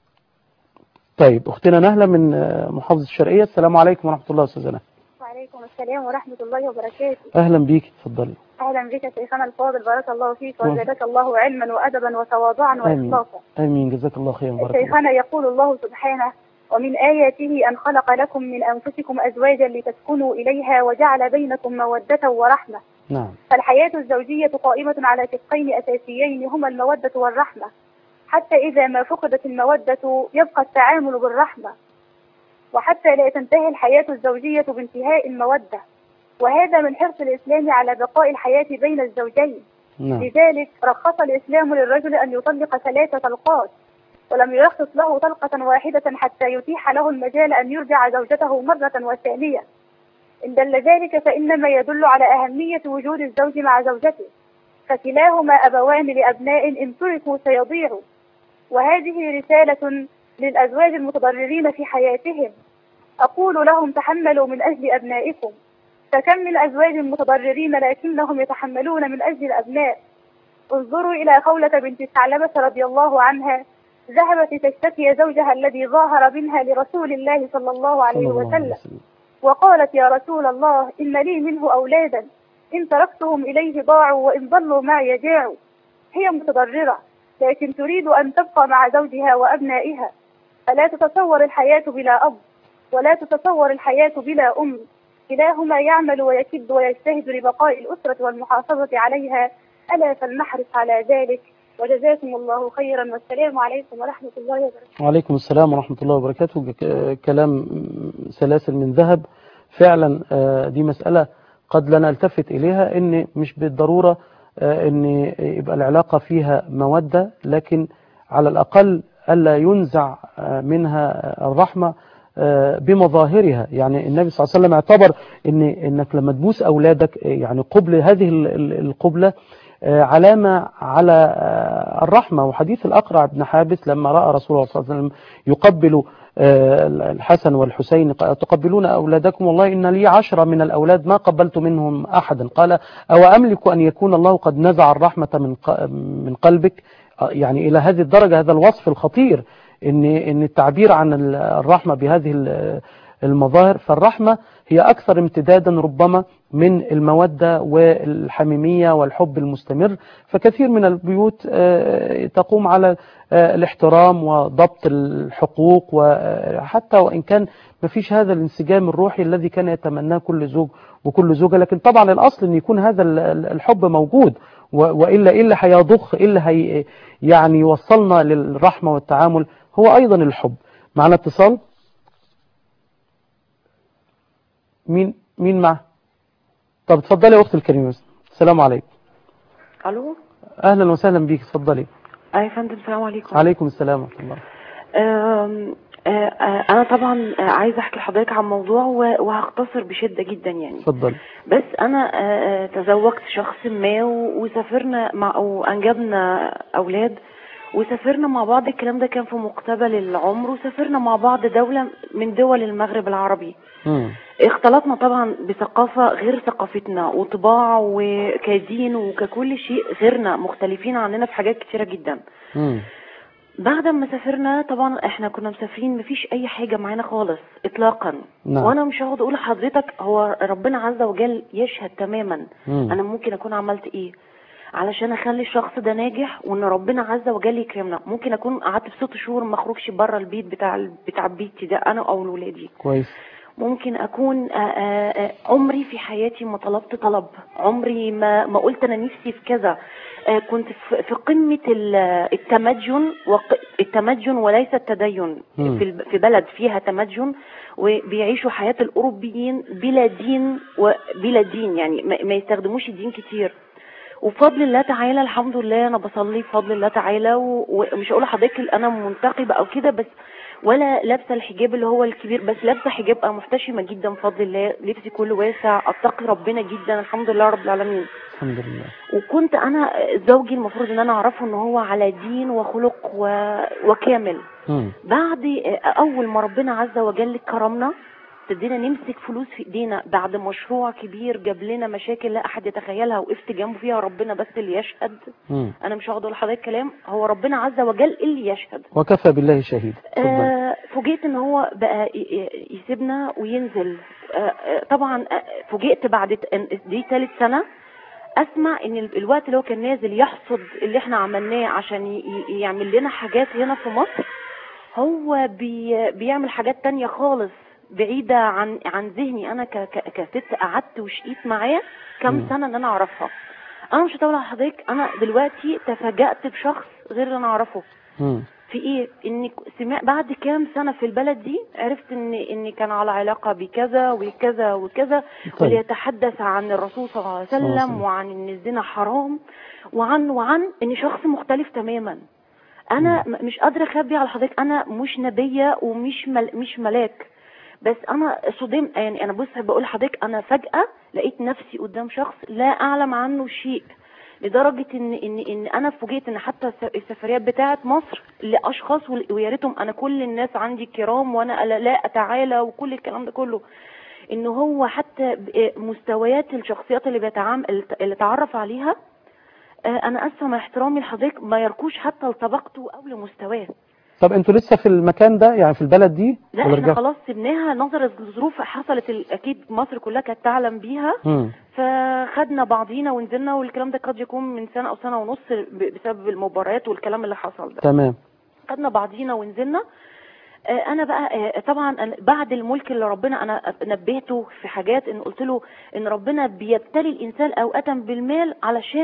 طيب أختنا نهلة من آه، محافظة الشرقية السلام عليكم ورحمة الله أستاذ نهلة وعليكم السلام ورحمة الله وبركاته أهلا بيك اتفضلي أهلا بك شيخنا الفاضل بارك الله فيك نعم. وزادك الله علما وأدبا وتواضعا آمين وإخلاصا آمين جزاك الله خيرا بارك الله شيخنا يقول الله سبحانه ومن آياته أن خلق لكم من أنفسكم أزواجا لتسكنوا إليها وجعل بينكم مودة ورحمة نعم فالحياة الزوجية قائمة على شقين أساسيين هما المودة والرحمة حتى إذا ما فقدت المودة يبقى التعامل بالرحمة وحتى لا تنتهي الحياة الزوجية بانتهاء المودة وهذا من حرص الإسلام على بقاء الحياة بين الزوجين نعم لذلك رخص الإسلام للرجل أن يطلق ثلاث طلقات ولم يرخص له طلقة واحدة حتى يتيح له المجال أن يرجع زوجته مرة وثانية إن دل ذلك فإنما يدل على أهمية وجود الزوج مع زوجته فكلاهما أبوان لأبناء إن تركوا سيضيعوا وهذه رسالة للأزواج المتضررين في حياتهم أقول لهم تحملوا من أجل أبنائكم فكم من أزواج متضررين لكنهم يتحملون من أجل الأبناء انظروا إلى خولة بنت ثعلبة رضي الله عنها ذهبت لتشتكي زوجها الذي ظاهر منها لرسول الله صلى الله عليه صلى الله عليه وسلم وسلم وقالت يا رسول الله إن لي منه أولادا إن تركتهم إليه ضاعوا وإن ضلوا معي جاعوا هي متضررة لكن تريد أن تبقى مع زوجها وأبنائها فلا تتصور الحياة بلا أب ولا تتصور الحياة بلا أم كلاهما يعمل ويكد ويجتهد لبقاء الأسرة والمحافظة عليها ألا فلنحرص على ذلك وجزاكم الله خيرا والسلام عليكم ورحمة الله وبركاته وعليكم السلام ورحمة الله وبركاته ك- كلام سلاسل من ذهب فعلا آه، دي مسألة قد لا نلتفت إليها إن مش بالضرورة آه، إن يبقى العلاقة فيها مودة لكن على الأقل ألا ينزع آه، منها الرحمة آه، بمظاهرها يعني النبي صلى الله عليه وسلم اعتبر إن إنك لما تبوس أولادك آه، يعني قبل هذه ال- ال- القبلة آه، علامة على آه، الرحمة وحديث الأقرع بن حابس لما رأى رسول الله صلى الله عليه وسلم يقبل آه، الحسن والحسين قال تقبلون أولادكم والله إن لي عشرة من الأولاد ما قبلت منهم أحدا قال أو أملك أن يكون الله قد نزع الرحمة من ق- من قلبك آه، يعني إلى هذه الدرجة هذا الوصف الخطير إن إن التعبير عن ال- الرحمة بهذه ال- المظاهر فالرحمة هي أكثر امتدادا ربما من المودة والحميمية والحب المستمر فكثير من البيوت آه، تقوم على آه، الاحترام وضبط الحقوق وحتى وإن كان ما فيش هذا الانسجام الروحي الذي كان يتمناه كل زوج وكل زوجة لكن طبعا الأصل أن يكون هذا ال- ال- الحب موجود و- وإلا إيه اللي هيضخ إيه اللي هي يعني يوصلنا للرحمة والتعامل هو أيضا الحب معنا اتصال مين مين معه طب اتفضلي يا اختي الكريمه السلام عليكم الو اهلا وسهلا بيك اتفضلي اي فندم السلام عليكم عليكم السلام ورحمه الله آم، آه، آه، انا طبعا آه، عايزه احكي لحضرتك عن موضوع و- وهختصر بشده جدا يعني اتفضلي بس انا آه، آه، تزوجت شخص ما و- وسافرنا مع وانجبنا اولاد وسافرنا مع بعض الكلام ده كان في مقتبل العمر وسافرنا مع بعض دولة من دول المغرب العربي مم. اختلطنا طبعا بثقافة غير ثقافتنا وطباع وكدين وككل شيء غيرنا مختلفين عننا في حاجات كتيرة جدا مم. بعد ما سافرنا طبعا احنا كنا مسافرين مفيش اي حاجة معانا خالص اطلاقا نعم. وانا مش هقعد اقول لحضرتك هو ربنا عز وجل يشهد تماما مم. انا ممكن اكون عملت ايه علشان اخلي الشخص ده ناجح وان ربنا عز وجل يكرمنا ممكن اكون قعدت في ست شهور ما اخرجش بره البيت بتاع بتاع بيتي ده انا او ولادي كويس ممكن اكون آه، آه، آه، عمري في حياتي ما طلبت طلب عمري ما ما قلت انا نفسي في كذا آه، كنت في في قمه ال- التمدن وق- التمدن وليس التدين مم. في الب- في بلد فيها تمدن وبيعيشوا حياه الاوروبيين بلا دين وبلا دين يعني ما ما يستخدموش الدين كتير وبفضل الله تعالى الحمد لله انا بصلي بفضل الله تعالى و- ومش هقول لحضرتك انا منتقبه او كده بس ولا لابسه الحجاب اللي هو الكبير بس لابسه حجاب أنا محتشمه جدا بفضل الله لبسي كله واسع اتقي ربنا جدا الحمد لله رب العالمين الحمد لله وكنت انا زوجي المفروض ان انا اعرفه ان هو على دين وخلق و... وكامل مم. بعد اول ما ربنا عز وجل كرمنا ابتدينا نمسك فلوس في ايدينا بعد مشروع كبير جاب لنا مشاكل لا احد يتخيلها وقفت جنبه فيها ربنا بس اللي يشهد مم. انا مش هقعد اقول لحضرتك كلام هو ربنا عز وجل اللي يشهد وكفى بالله شهيد اتفضلي آه فوجئت ان هو بقى ي- ي- يسيبنا وينزل آه آه طبعا آه، فوجئت بعد ت- إن- دي ثالث سنه اسمع ان ال- الوقت اللي هو كان نازل يحصد اللي احنا عملناه عشان ي- ي- يعمل لنا حاجات هنا في مصر هو بي بيعمل حاجات تانية خالص بعيدة عن عن ذهني انا ك ك كست قعدت وشقيت معاه كام مم. سنة ان انا اعرفها انا مش هطول على حضرتك انا دلوقتي تفاجأت بشخص غير اللي انا اعرفه مم. في ايه اني سمع بعد كام سنه في البلد دي عرفت ان اني كان على علاقه بكذا وكذا وكذا طيب. وليتحدث عن الرسول صلى الله عليه صلى الله عليه وسلم وسلم. وعن ان الزنا حرام وعن وعن اني شخص مختلف تماما انا م- مش قادره اخبي على حضرتك انا مش نبيه ومش مل مش ملاك بس انا صدمت يعني انا بص بقول لحضرتك انا فجاه لقيت نفسي قدام شخص لا اعلم عنه شيء لدرجه ان ان ان انا فوجئت ان حتى الس- السفريات بتاعه مصر لاشخاص وال- ويا ريتهم انا كل الناس عندي كرام وانا لا- لا اتعالى وكل الكلام ده كله ان هو حتى ب- مستويات الشخصيات اللي بيتعامل اللي اتعرف عليها آه، انا اسفه مع احترامي لحضرتك ما يركوش حتى لطبقته او لمستواه طب انتوا لسه في المكان ده يعني في البلد دي لا ولا احنا رجعتوا؟ خلاص سبناها نظرا للظروف حصلت ال- اكيد مصر كلها كانت تعلم بيها مم. فخدنا بعضينا ونزلنا والكلام ده قد يكون من سنه او سنه ونص ب- بسبب المباريات والكلام اللي حصل ده تمام خدنا بعضينا ونزلنا آه، انا بقى آه، طبعا أنا بعد الملك اللي ربنا انا نبهته في حاجات ان قلت له ان ربنا بيبتلي الانسان اوقات بالمال علشان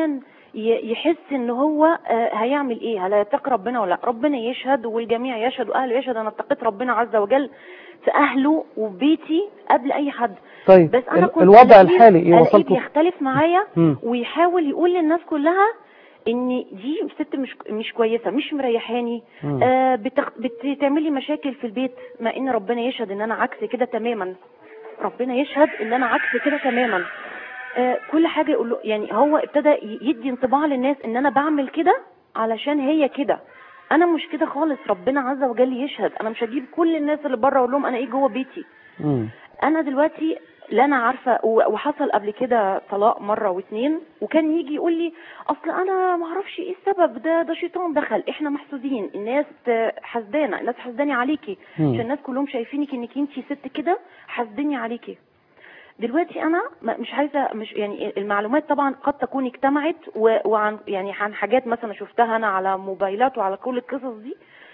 ي- يحس ان هو آه، هيعمل ايه هل يتقي ربنا ولا لا ربنا يشهد والجميع يشهد واهله يشهد انا اتقيت ربنا عز وجل في اهله وبيتي قبل اي حد طيب بس انا ال- كنت الوضع ألاقيه- الحالي ايه ألاقيه وصلتوا بيختلف معايا مم. ويحاول يقول للناس كلها ان دي ست مش مش كويسه مش مريحاني مم. آه بتخ... بتعملي مشاكل في البيت مع ان ربنا يشهد ان انا عكس كده تماما ربنا يشهد ان انا عكس كده تماما آه كل حاجه يقول له يعني هو ابتدى ي- يدي انطباع للناس ان انا بعمل كده علشان هي كده انا مش كده خالص ربنا عز وجل يشهد انا مش هجيب كل الناس اللي بره اقول لهم انا ايه جوه بيتي مم. انا دلوقتي لا انا عارفه و- وحصل قبل كده طلاق مره واتنين وكان يجي يقول لي اصل انا ما اعرفش ايه السبب ده ده شيطان دخل احنا محسودين الناس آه، حسدانه الناس حسداني عليكي مم. عشان الناس كلهم شايفينك انك انتي ست كده حاسديني عليكي دلوقتي انا ما- مش عايزه مش يعني المعلومات طبعا قد تكون اجتمعت و- وعن يعني عن حاجات مثلا شفتها انا على موبايلات وعلى كل القصص دي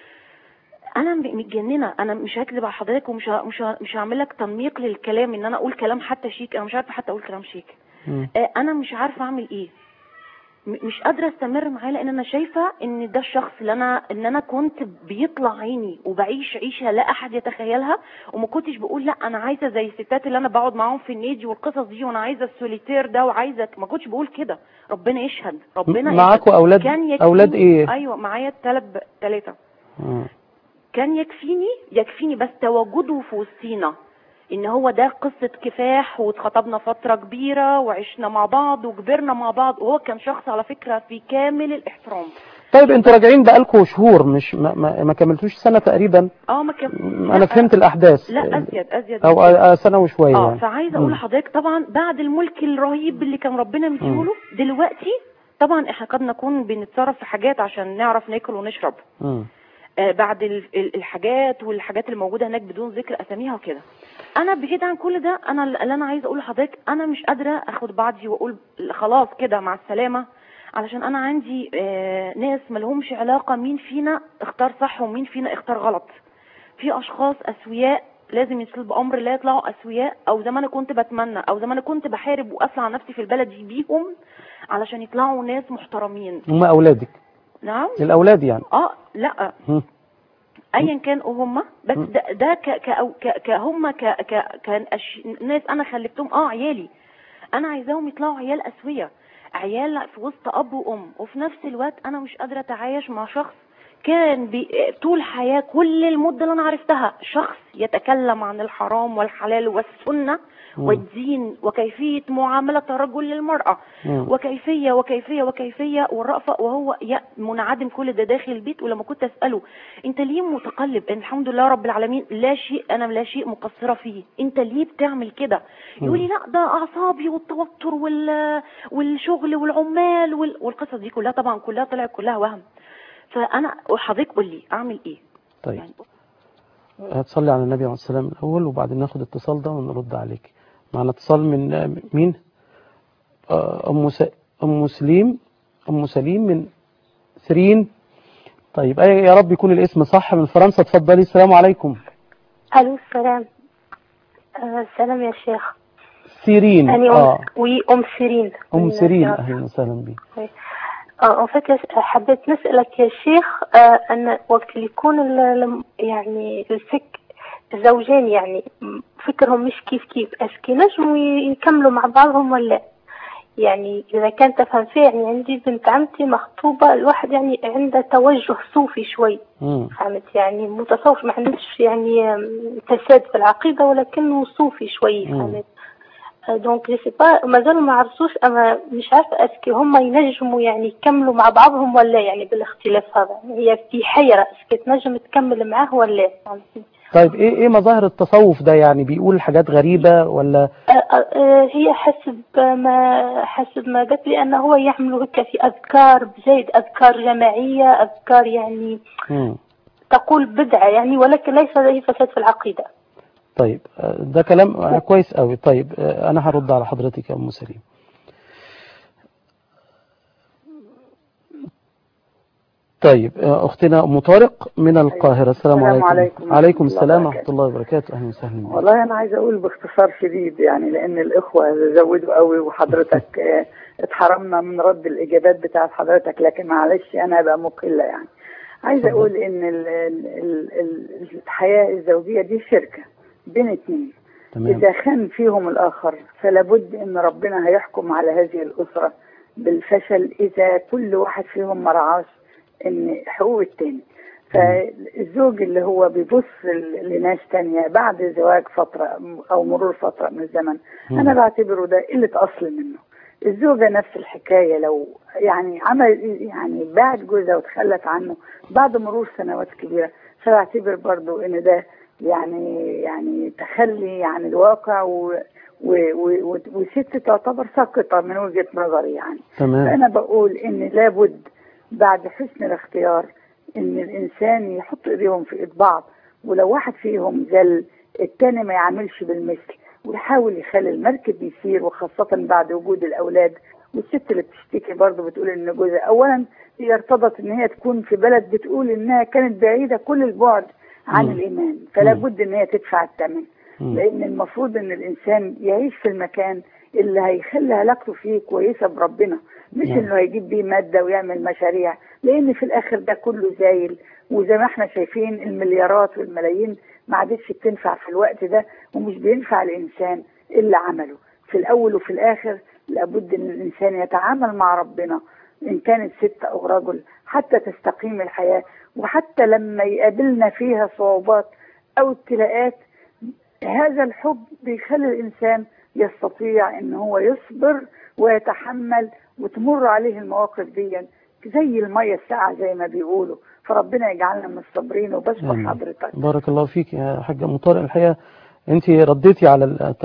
انا م- متجننه انا مش هكذب على حضرتك ومش ه- مش ه- مش هعمل لك تنميق للكلام ان انا اقول كلام حتى شيك انا مش عارفه حتى اقول كلام شيك مم. آه، انا مش عارفه اعمل ايه م- مش قادره استمر معاه لان انا شايفه ان ده الشخص اللي انا ان انا كنت بيطلع عيني وبعيش عيشه لا احد يتخيلها وما كنتش بقول لا انا عايزه زي الستات اللي انا بقعد معاهم في النادي والقصص دي وانا عايزه السوليتير ده وعايزه ما كنتش بقول كده ربنا يشهد ربنا م- معاكوا يشهد. أولاد- كان يكفيني- أولاد إيه؟ ايوه معايا ثلاث ثلاثه مم. كان يكفيني يكفيني بس تواجده في وسطينا ان هو ده قصة كفاح واتخطبنا فترة كبيرة وعشنا مع بعض وكبرنا مع بعض وهو كان شخص على فكرة في كامل الاحترام طيب انتوا راجعين بقالكوا شهور مش ما, ما, ما كملتوش سنة تقريبا اه ما كان انا فهمت الاحداث لا ازيد ازيد او من كده. آه، آه، سنة وشوية اه يعني فعايزه اقول مم. لحضرتك طبعا بعد الملك الرهيب اللي كان ربنا مديهوله دلوقتي طبعا احنا قد نكون بنتصرف في حاجات عشان نعرف ناكل ونشرب مم. آه، بعد ال- ال- الحاجات والحاجات اللي موجوده هناك بدون ذكر اساميها وكده انا بعيد عن كل ده انا اللي انا عايزه اقول لحضرتك انا مش قادره اخد بعضي واقول خلاص كده مع السلامه علشان انا عندي آه، ناس ملهمش علاقه مين فينا اختار صح ومين فينا اختار غلط في اشخاص اسوياء لازم يصل بامر لا يطلعوا اسوياء او زي ما انا كنت بتمنى او زي ما انا كنت بحارب واصنع نفسي في البلد دي بيهم علشان يطلعوا ناس محترمين هم اولادك نعم الاولاد يعني اه لا مم. ايا كان هم بس مم. ده, ده ك ك أو ك ك هم ك ك كان أش... ناس انا خلفتهم اه عيالي انا عايزاهم يطلعوا عيال اسويه عيال في وسط اب وام وفي نفس الوقت انا مش قادره اتعايش مع شخص كان بي... طول حياه كل المده اللي انا عرفتها شخص يتكلم عن الحرام والحلال والسنه مم. والدين وكيفيه معامله الرجل للمراه مم. وكيفيه وكيفيه وكيفيه والرأفة وهو ي- منعدم كل ده داخل البيت ولما كنت اساله انت ليه متقلب إن الحمد لله رب العالمين لا شيء انا لا شيء مقصره فيه انت ليه بتعمل كده يقول لي لا ده اعصابي والتوتر وال والشغل والعمال وال... والقصص دي كلها طبعا كلها طلعت كلها وهم فانا وحضرتك قول لي اعمل ايه طيب يعني هتصلي على النبي عليه السلام الاول وبعدين ناخد اتصال ده ونرد عليك معنا اتصال من آه، مين آه، ام س... ام سليم ام سليم من سرين طيب أي يا رب يكون الاسم صح من فرنسا اتفضلي السلام عليكم الو السلام آه السلام يا شيخ سيرين أنا اه أم وي أم سيرين ام من سيرين العراق. اهلا وسهلا بك آه ان فات حبيت نسألك يا شيخ آه أن وقت اللي يكون ال- ال- يعني الفك الزوجين يعني م- فكرهم مش كيف كيف اسكي نجموا ي- يكملوا مع بعضهم ولا يعني إذا كان تفهم فيه يعني عندي بنت عمتي مخطوبة الواحد يعني عنده توجه صوفي شوي مم. فهمت يعني متصوف ما عندوش يعني آم، فساد في العقيدة ولكنه صوفي شوي مم. فهمت آه، دونك جو سي با مازالوا ما عرفوش اما مش عارفه اسكي هم ينجموا يعني يكملوا مع بعضهم ولا يعني بالاختلاف هذا هي في حيره اسكي تنجم تكمل معاه ولا فهمتني؟ طيب ايه ايه مظاهر التصوف ده يعني بيقول حاجات غريبة ولا آه، آه، آه، هي حسب ما حسب ما قالت لي انه هو يعملوا هكا في اذكار بزايد اذكار جماعيه اذكار يعني مم. تقول بدعه يعني ولكن ليس لديه فساد في العقيده طيب آه، ده كلام آه، كويس قوي طيب آه، انا هرد على حضرتك يا ام سليم طيب آه، اختنا ام طارق من القاهره السلام السلام عليكم عليكم عليكم ورحمة الله السلام وبركاته. ورحمه الله وبركاته اهلا وسهلا بك. والله انا عايزه اقول باختصار شديد يعني لان الاخوه زودوا قوي وحضرتك آه، اتحرمنا من رد الاجابات بتاعت حضرتك لكن معلش انا بقى مقله يعني عايزه اقول ان ال ال ال ال الحياه الزوجيه دي شركه بين اتنين تمام إذا خان فيهم الآخر فلا بد إن ربنا هيحكم على هذه الأسرة بالفشل إذا كل واحد فيهم ما رعاش إن حقوق التاني فالزوج اللي هو بيبص ل- لناس تانية بعد زواج فترة أو مرور فترة من الزمن مم. أنا بعتبره ده قلة أصل منه الزوجة نفس الحكاية لو يعني عمل يعني باعت جوزها وتخلت عنه بعد مرور سنوات كبيرة فبعتبر برضو إن ده يعني يعني تخلي عن الواقع و و و و- وست تعتبر ساقطة من وجهة نظري يعني تمام. فأنا بقول إن لابد بعد حسن الاختيار إن الإنسان يحط إيديهم في إيد بعض ولو واحد فيهم زل التاني ما يعملش بالمثل ويحاول يخلي المركب يسير وخاصة بعد وجود الأولاد والست اللي بتشتكي برضه بتقول إن جوزها أولا هي ارتضت إن هي تكون في بلد بتقول إنها كانت بعيدة كل البعد عن مم. الإيمان فلا مم. بد إن هي تدفع الثمن مم. لأن المفروض إن الإنسان يعيش في المكان اللي هيخلي علاقته فيه كويسة بربنا مش نعم. إنه هيجيب بيه مادة ويعمل مشاريع لأن في الآخر ده كله زايل وزي ما احنا شايفين المليارات والملايين ما عادتش بتنفع في الوقت ده ومش بينفع الإنسان اللي عمله في الأول وفي الآخر لابد إن الإنسان يتعامل مع ربنا إن كانت ست أو رجل حتى تستقيم الحياة وحتى لما يقابلنا فيها صعوبات أو ابتلاءات هذا الحب بيخلي الإنسان يستطيع إن هو يصبر ويتحمل وتمر عليه المواقف دي زي المية الساعة زي ما بيقولوا فربنا يجعلنا من الصابرين وبشكر آمين. حضرتك بارك الله فيك يا حاجة أم طارق الحقيقة أنت رديتي على ال-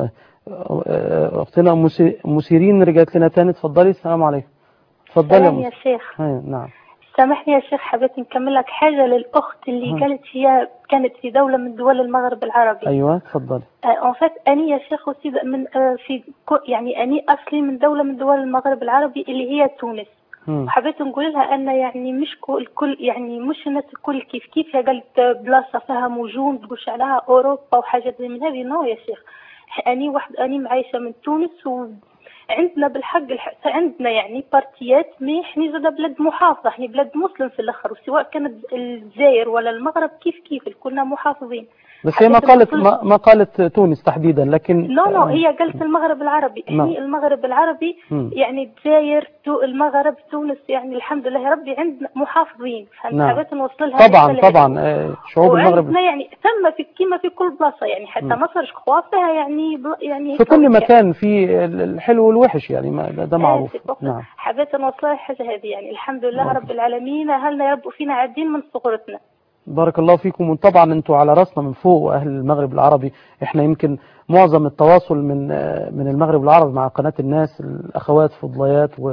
أختنا أم سي- أم سيرين رجعت لنا تاني اتفضلي السلام عليكم اتفضلي يا سلام أم يا شيخ أيوة، نعم سامحني يا شيخ حبيت نكمل لك حاجة للأخت اللي ها. قالت هي كانت في دولة من دول المغرب العربي أيوة اتفضلي ان فات اني يا شيخ أصيب من آه، في كو- يعني اني اصلي من دولة من دول المغرب العربي اللي هي تونس مم. وحبيت نقول لها ان يعني مش كل الكل يعني مش الناس الكل كيف كيف هي قالت بلاصه فيها موجون تقولش عليها اوروبا وحاجات زي من هذه نو يا شيخ اني واحد اني معايشه من تونس وعندنا بالحق الح... عندنا يعني بارتيات مي احنا زاد بلاد محافظه احنا بلاد مسلم في الاخر وسواء كانت الجزائر ولا المغرب كيف كيف كلنا محافظين بس هي ما حبيت قالت نوصل- ما, ما قالت تونس تحديدا لكن لا لا هي قالت المغرب العربي نعم. احنا المغرب العربي مم. يعني الجزائر تو- المغرب تونس يعني الحمد لله يا ربي عندنا محافظين فهمت نعم. حبيت نوصل لها طبعا الرسالة طبعا هذه. آه، شعوب المغرب وعندنا يعني ثم في كيما في كل بلاصه يعني حتى مم. مصر شخوا فيها يعني بل- يعني في هيك كل وهيك. مكان في الحلو والوحش يعني ما ده, ده معروف آه، في نعم حبيت نوصل لها الحاجه هذه يعني الحمد لله بارك رب العالمين اهلنا يا رب فينا عادين من صغرتنا بارك الله فيكم وطبعا انتوا على راسنا من فوق واهل المغرب العربي احنا يمكن معظم التواصل من آه، من المغرب العربي مع قناة الناس الاخوات فضليات و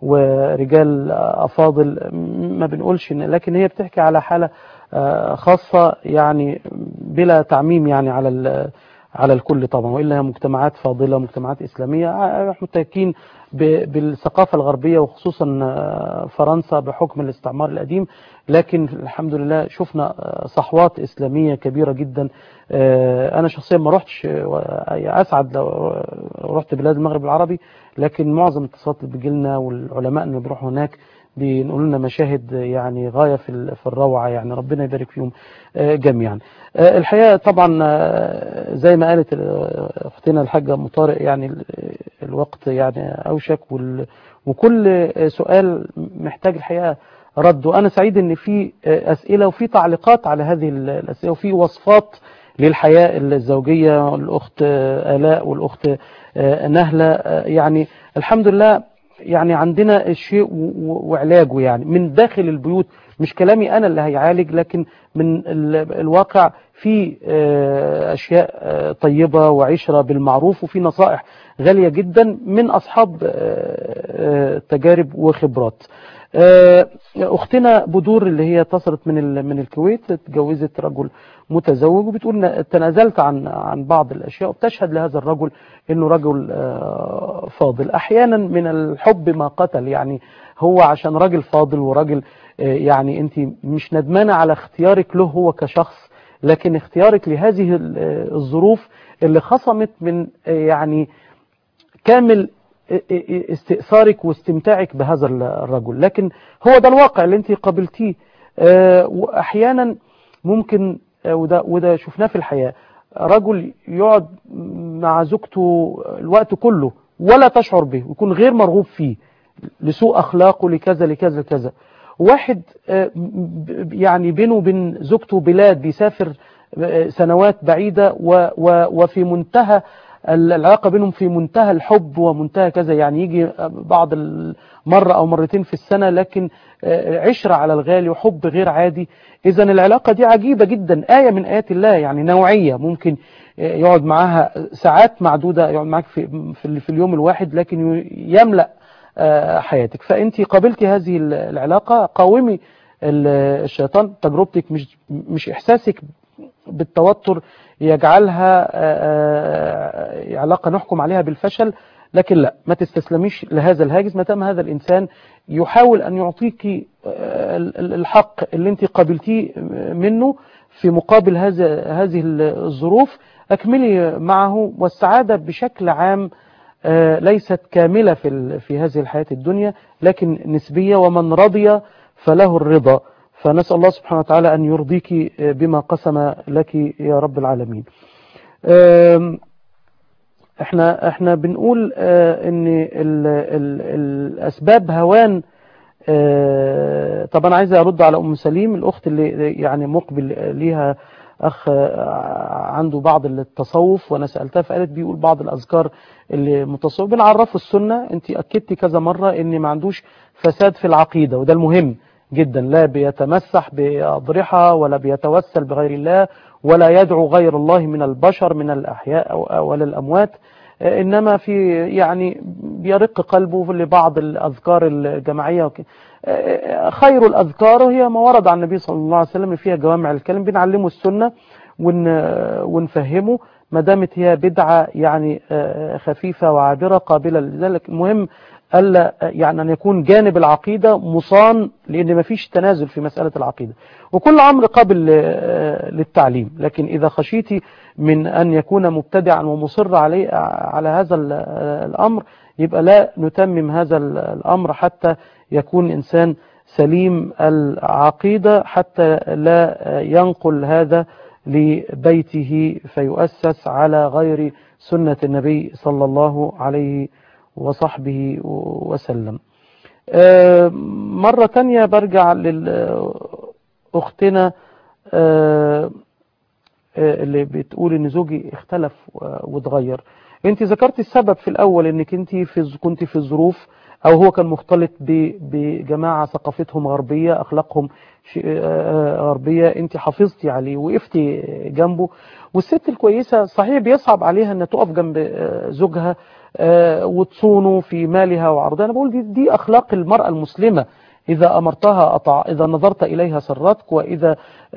ورجال آه، افاضل م- ما بنقولش إن لكن هي بتحكي على حالة آه، خاصة يعني بلا تعميم يعني على ال- على الكل طبعا والا هي مجتمعات فاضله مجتمعات اسلاميه آه، متكين ب- بالثقافه الغربيه وخصوصا آه، فرنسا بحكم الاستعمار القديم لكن الحمد لله شفنا آه، صحوات اسلاميه كبيره جدا آه، انا شخصيا ما رحتش آه، اسعد لو رحت بلاد المغرب العربي لكن معظم الاتصالات اللي بتجي لنا والعلماء اللي بيروحوا هناك بينقلوا لنا مشاهد يعني غايه في ال- في الروعه يعني ربنا يبارك فيهم آه، جميعا. آه، الحقيقه طبعا آه، زي ما قالت آه، اختنا الحاجه ام طارق يعني ال- الوقت يعني اوشك وال- وكل آه، سؤال محتاج الحقيقه رد وانا سعيد ان في آه، اسئله وفي تعليقات على هذه ال- الاسئله وفي وصفات للحياه الزوجيه الاخت آه، الاء والاخت آه، نهله آه، يعني الحمد لله يعني عندنا الشيء و- و- وعلاجه يعني من داخل البيوت مش كلامي انا اللي هيعالج لكن من ال- الواقع في آه، اشياء آه، طيبه وعشره بالمعروف وفي نصائح غاليه جدا من اصحاب آه، آه، تجارب وخبرات آه، اختنا بدور اللي هي اتصلت من ال- من الكويت اتجوزت رجل متزوج وبتقول إن تنازلت عن عن بعض الاشياء وبتشهد لهذا الرجل انه رجل آه، فاضل احيانا من الحب ما قتل يعني هو عشان راجل فاضل وراجل آه، يعني انت مش ندمانه على اختيارك له هو كشخص لكن اختيارك لهذه ال- آه، الظروف اللي خصمت من آه، يعني كامل استئثارك واستمتاعك بهذا الرجل لكن هو ده الواقع اللي انت قابلتيه آه، واحيانا ممكن آه، وده وده شفناه في الحياه رجل يقعد مع زوجته الوقت كله ولا تشعر به ويكون غير مرغوب فيه لسوء اخلاقه لكذا لكذا لكذا واحد آه، ب- يعني بينه وبين زوجته بلاد بيسافر آه، سنوات بعيدة و و وفي منتهى العلاقة بينهم في منتهى الحب ومنتهى كذا يعني يجي بعض مرة أو مرتين في السنة لكن آه، عشرة على الغالي وحب غير عادي إذا العلاقة دي عجيبة جدا آية من آيات الله يعني نوعية ممكن آه، يقعد معاها ساعات معدودة يقعد معاك في, في, في اليوم الواحد لكن يملأ آه، حياتك فأنت قابلتي هذه العلاقة قاومي ال- الشيطان تجربتك مش مش إحساسك بالتوتر يجعلها آه، آه، علاقة نحكم عليها بالفشل لكن لا ما تستسلميش لهذا الهاجس ما دام هذا الإنسان يحاول أن يعطيك آه، ال- ال- الحق اللي انت قابلتيه منه في مقابل هذا هذه الظروف أكملي معه والسعادة بشكل عام آه، ليست كاملة في ال- في هذه الحياة الدنيا لكن نسبية ومن رضي فله الرضا فنسأل الله سبحانه وتعالى أن يرضيك بما قسم لك يا رب العالمين آم، احنا احنا بنقول آه، ان ال ال الاسباب هوان آه، طبعا عايز ارد على ام سليم الاخت اللي يعني مقبل ليها اخ آه، عنده بعض التصوف وانا سالتها فقالت بيقول بعض الاذكار اللي متصوف بنعرفه السنه انت اكدتي كذا مره ان ما عندوش فساد في العقيده وده المهم جدا لا بيتمسح باضرحه ولا بيتوسل بغير الله ولا يدعو غير الله من البشر من الاحياء أو- أو ولا الاموات آه، انما في يعني بيرق قلبه لبعض الاذكار الجماعيه وك- آه، خير الاذكار هي ما ورد عن النبي صلى الله عليه وسلم فيها جوامع الكلم بنعلمه السنه ون ونفهمه ما دامت هي بدعه يعني آه، خفيفه وعابره قابله لذلك المهم الا يعني ان يكون جانب العقيده مصان لان ما فيش تنازل في مساله العقيده وكل امر قابل آه، للتعليم لكن اذا خشيتي من ان يكون مبتدعا ومصر عليه على هذا ال- الامر يبقى لا نتمم هذا ال- الامر حتى يكون انسان سليم العقيده حتى لا ينقل هذا لبيته فيؤسس على غير سنه النبي صلى الله عليه وصحبه وسلم آه، مرة تانية برجع لأختنا آه، آه، اللي بتقول ان زوجي اختلف و- واتغير انت ذكرت السبب في الاول انك انت في كنت في الظروف او هو كان مختلط ب- بجماعة ثقافتهم غربية اخلاقهم ش- آه، غربية انت حافظتي عليه وقفتي جنبه والست الكويسة صحيح بيصعب عليها ان تقف جنب آه، زوجها آه، وتصونه في مالها وعرضها انا بقول دي, دي اخلاق المرأة المسلمة إذا أمرتها أطع إذا نظرت إليها سرتك وإذا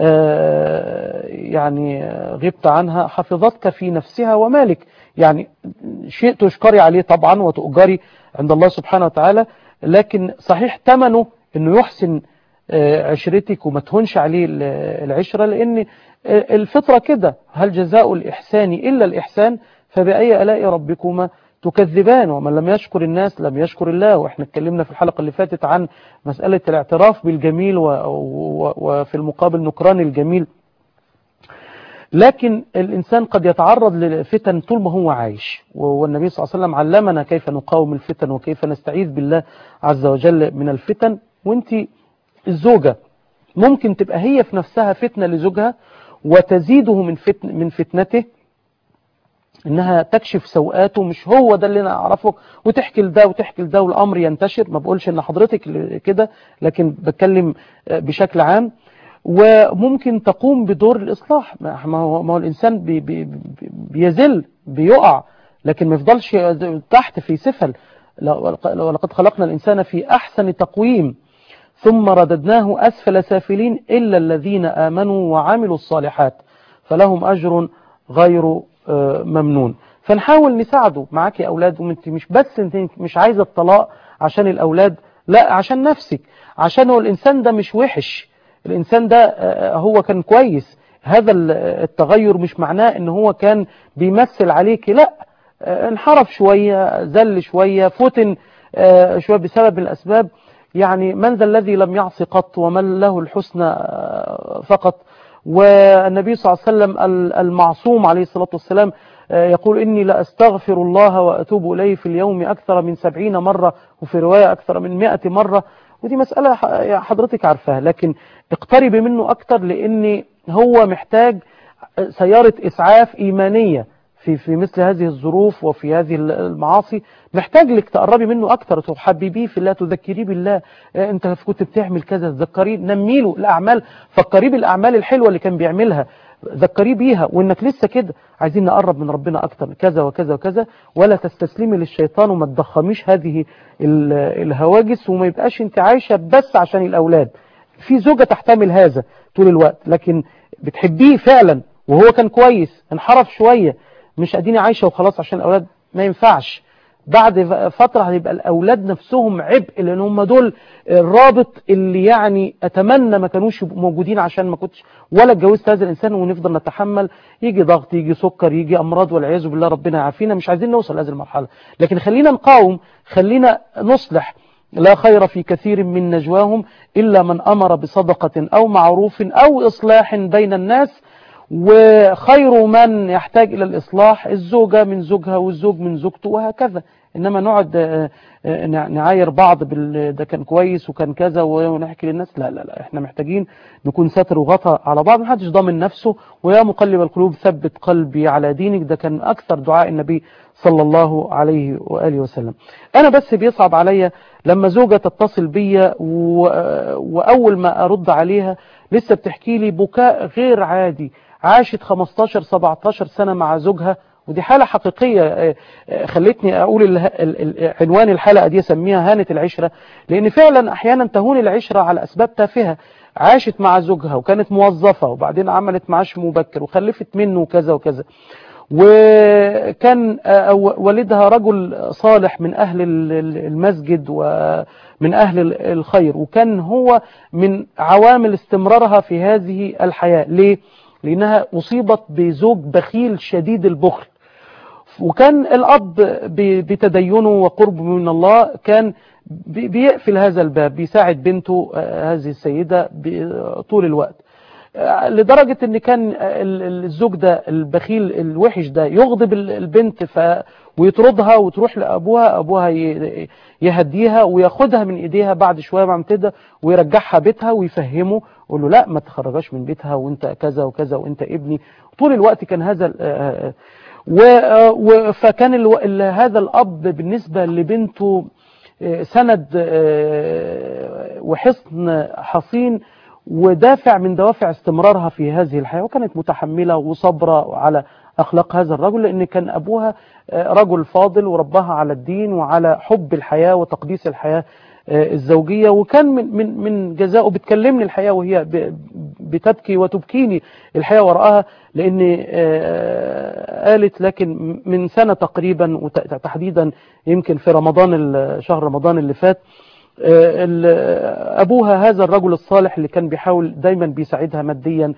آه، يعني آه، غبت عنها حفظتك في نفسها ومالك يعني شيء تشكري عليه طبعا وتؤجري عند الله سبحانه وتعالى لكن صحيح ثمنه أنه يحسن آه، عشرتك وما تهونش عليه ال- العشرة لأن آه، الفطرة كده هل جزاء الإحسان إلا الإحسان فبأي آلاء ربكما تكذبان ومن لم يشكر الناس لم يشكر الله واحنا اتكلمنا في الحلقة اللي فاتت عن مسألة الاعتراف بالجميل و- و- وفي المقابل نكران الجميل لكن الإنسان قد يتعرض لفتن طول ما هو عايش والنبي صلى الله عليه وسلم علمنا كيف نقاوم الفتن وكيف نستعيذ بالله عز وجل من الفتن وانت الزوجة ممكن تبقى هي في نفسها فتنة لزوجها وتزيده من فتن من فتنته انها تكشف سوءاته مش هو ده اللي انا اعرفه وتحكي لده وتحكي لده والامر ينتشر ما بقولش ان حضرتك اللي كده لكن بتكلم بشكل عام وممكن تقوم بدور الاصلاح ما هو, ما هو الانسان بي بي بيزل بيقع لكن ما يفضلش تحت في سفل ولقد خلقنا الانسان في احسن تقويم ثم رددناه اسفل سافلين الا الذين امنوا وعملوا الصالحات فلهم اجر غير ممنون فنحاول نساعده معاك يا أولاد وانت مش بس انت مش عايزة الطلاق عشان الأولاد لا عشان نفسك عشان هو الإنسان ده مش وحش الإنسان ده هو كان كويس هذا التغير مش معناه ان هو كان بيمثل عليك لا آه، انحرف شوية زل شوية فتن آه، شوية بسبب الأسباب يعني من ذا الذي لم يعصي قط ومن له الحسنى آه، فقط والنبي صلى الله عليه وسلم ال- المعصوم عليه الصلاة والسلام آه، يقول إني لأستغفر الله وأتوب إليه في اليوم أكثر من سبعين مرة وفي رواية أكثر من مئة مرة ودي مسألة ح- حضرتك عارفاها لكن اقتربي منه أكتر لأن هو محتاج سيارة إسعاف إيمانية في في مثل هذه الظروف وفي هذه المعاصي محتاج لك تقربي منه اكتر تحببيه في الله تذكريه بالله آه، انت كنت بتعمل كذا تذكريه نمي له الاعمال فكريه بالاعمال الحلوه اللي كان بيعملها ذكريه بيها وانك لسه كده عايزين نقرب من ربنا اكتر كذا وكذا وكذا ولا تستسلمي للشيطان وما تضخميش هذه ال- الهواجس وما يبقاش انت عايشه بس عشان الاولاد في زوجة تحتمل هذا طول الوقت لكن بتحبيه فعلا وهو كان كويس انحرف شوية مش اديني عايشة وخلاص عشان الاولاد ما ينفعش بعد ف- فترة هيبقى الاولاد نفسهم عبء لان هم دول الرابط اللي يعني اتمنى ما كانوش يبقوا موجودين عشان ما كنتش ولا اتجوزت هذا الانسان ونفضل نتحمل يجي ضغط يجي سكر يجي امراض والعياذ بالله ربنا يعافينا مش عايزين نوصل لهذه المرحلة لكن خلينا نقاوم خلينا نصلح لا خير في كثير من نجواهم إلا من أمر بصدقة أو معروف أو إصلاح بين الناس وخير من يحتاج إلى الإصلاح الزوجة من زوجها والزوج من زوجته وهكذا إنما نقعد آه، آه، نع- نعاير بعض بال ده كان كويس وكان كذا ونحكي للناس لا لا لا احنا محتاجين نكون ساتر وغطى على بعض محدش ضامن نفسه ويا مقلب القلوب ثبت قلبي على دينك ده كان أكثر دعاء النبي صلى الله عليه وآله وسلم أنا بس بيصعب عليا لما زوجة تتصل بيا و... وأول ما أرد عليها لسه بتحكي لي بكاء غير عادي عاشت 15 17 سنة مع زوجها ودي حالة حقيقية آه، آه، خلتني أقول ال- ال- ال- عنوان الحلقة دي أسميها هانة العشرة لأن فعلا أحيانا تهون العشرة على أسباب تافهة عاشت مع زوجها وكانت موظفة وبعدين عملت معاش مبكر وخلفت منه وكذا وكذا وكان آه، والدها رجل صالح من أهل ال- ال- المسجد ومن أهل ال- الخير وكان هو من عوامل استمرارها في هذه الحياة ليه؟ لأنها أصيبت بزوج بخيل شديد البخل وكان الأب ب- بتدينه وقربه من الله كان بي- بيقفل هذا الباب بيساعد بنته آه، هذه السيدة ب- طول الوقت آه، لدرجة ان كان ال- ال- الزوج ده البخيل الوحش ده يغضب ال- البنت ف ويطردها وتروح لابوها ابوها ي- يهديها وياخدها من ايديها بعد شويه بعد ما تهدى ويرجعها بيتها ويفهمه يقول له لا ما تخرجاش من بيتها وانت كذا وكذا وانت ابني طول الوقت كان هذا ال- آه، و- آه، و- فكان الو- ال- هذا الاب بالنسبه لبنته آه، سند آه، وحصن حصين ودافع من دوافع استمرارها في هذه الحياة وكانت متحملة وصبرة على أخلاق هذا الرجل لأن كان أبوها آه، رجل فاضل وربها على الدين وعلى حب الحياة وتقديس الحياة آه، الزوجية وكان من من من جزائه بتكلمني الحياة وهي ب- بتبكي وتبكيني الحياة وراءها لأن آه، قالت لكن من سنة تقريبا وتحديدا يمكن في رمضان ال- شهر رمضان اللي فات آه، ال- أبوها هذا الرجل الصالح اللي كان بيحاول دايما بيساعدها ماديا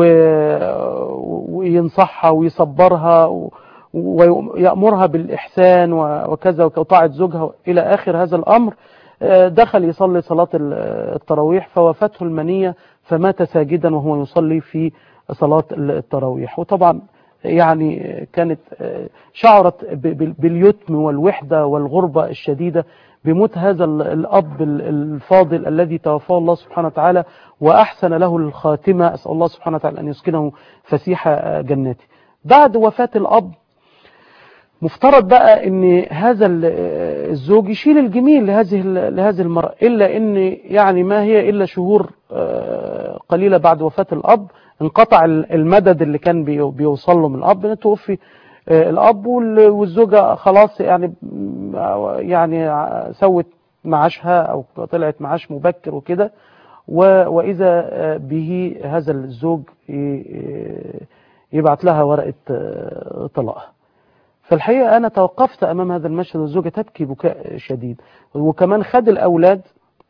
و- وينصحها ويصبرها و- ويأمرها بالإحسان و- وكذا وطاعة زوجها إلى آخر هذا الأمر آه، دخل يصلي صلاة ال- التراويح فوافته المنية فمات ساجدا وهو يصلي في صلاة التراويح وطبعا يعني كانت آه، شعرت ب- ب- باليتم والوحدة والغربة الشديدة بموت هذا ال- الأب ال- الفاضل الذي توفاه الله سبحانه وتعالى وأحسن له الخاتمة أسأل الله سبحانه وتعالى أن يسكنه فسيح آه، جناته بعد وفاة الأب مفترض بقى ان هذا ال- الزوج يشيل الجميل لهذه ال- لهذه المرأة الا ان يعني ما هي الا شهور آه، قليلة بعد وفاة الاب انقطع ال- المدد اللي كان بي- بيوصل له من الاب توفي آه، الاب وال- والزوجة خلاص يعني يعني ع- سوت معاشها او طلعت معاش مبكر وكده و- واذا آه، به هذا الزوج ي- يبعت لها ورقة آه، طلاقها فالحقيقة أنا توقفت أمام هذا المشهد والزوجة تبكي بكاء شديد وكمان خد الأولاد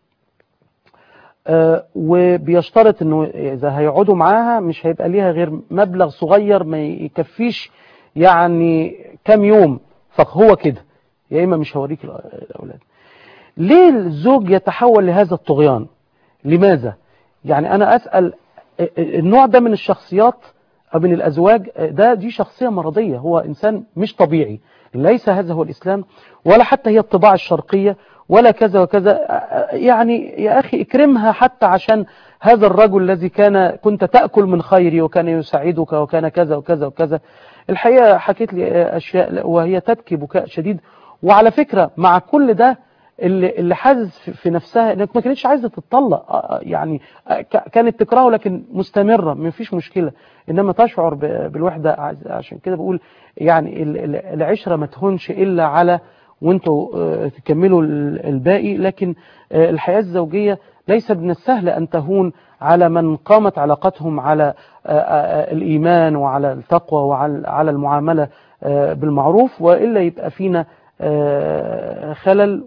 آه، وبيشترط انه اذا هيقعدوا معاها مش هيبقى ليها غير مبلغ صغير ما يكفيش يعني كام يوم فهو كده يا اما مش هوريك الأ- الاولاد ليه الزوج يتحول لهذا الطغيان لماذا يعني انا اسال النوع ده من الشخصيات او من الازواج ده دي شخصيه مرضيه هو انسان مش طبيعي ليس هذا هو الاسلام ولا حتى هي الطباع الشرقيه ولا كذا وكذا يعني يا اخي اكرمها حتى عشان هذا الرجل الذي كان كنت تاكل من خيري وكان يساعدك وكان كذا وكذا وكذا الحقيقه حكيت لي اشياء وهي تبكي بكاء شديد وعلى فكره مع كل ده اللي اللي حاسس في- في نفسها انك ما كانتش عايزه تتطلق آه، يعني آه، ك- كانت تكرهه لكن مستمره ما فيش مشكله انما تشعر ب- بالوحده عز- عشان كده بقول يعني ال- ال- العشره ما تهونش الا على وانتوا آه، تكملوا ال- الباقي لكن آه، الحياه الزوجيه ليس من السهل ان تهون على من قامت علاقتهم على آه، آه، الايمان وعلى التقوى وعلى على المعامله آه، بالمعروف والا يبقى فينا آه، خلل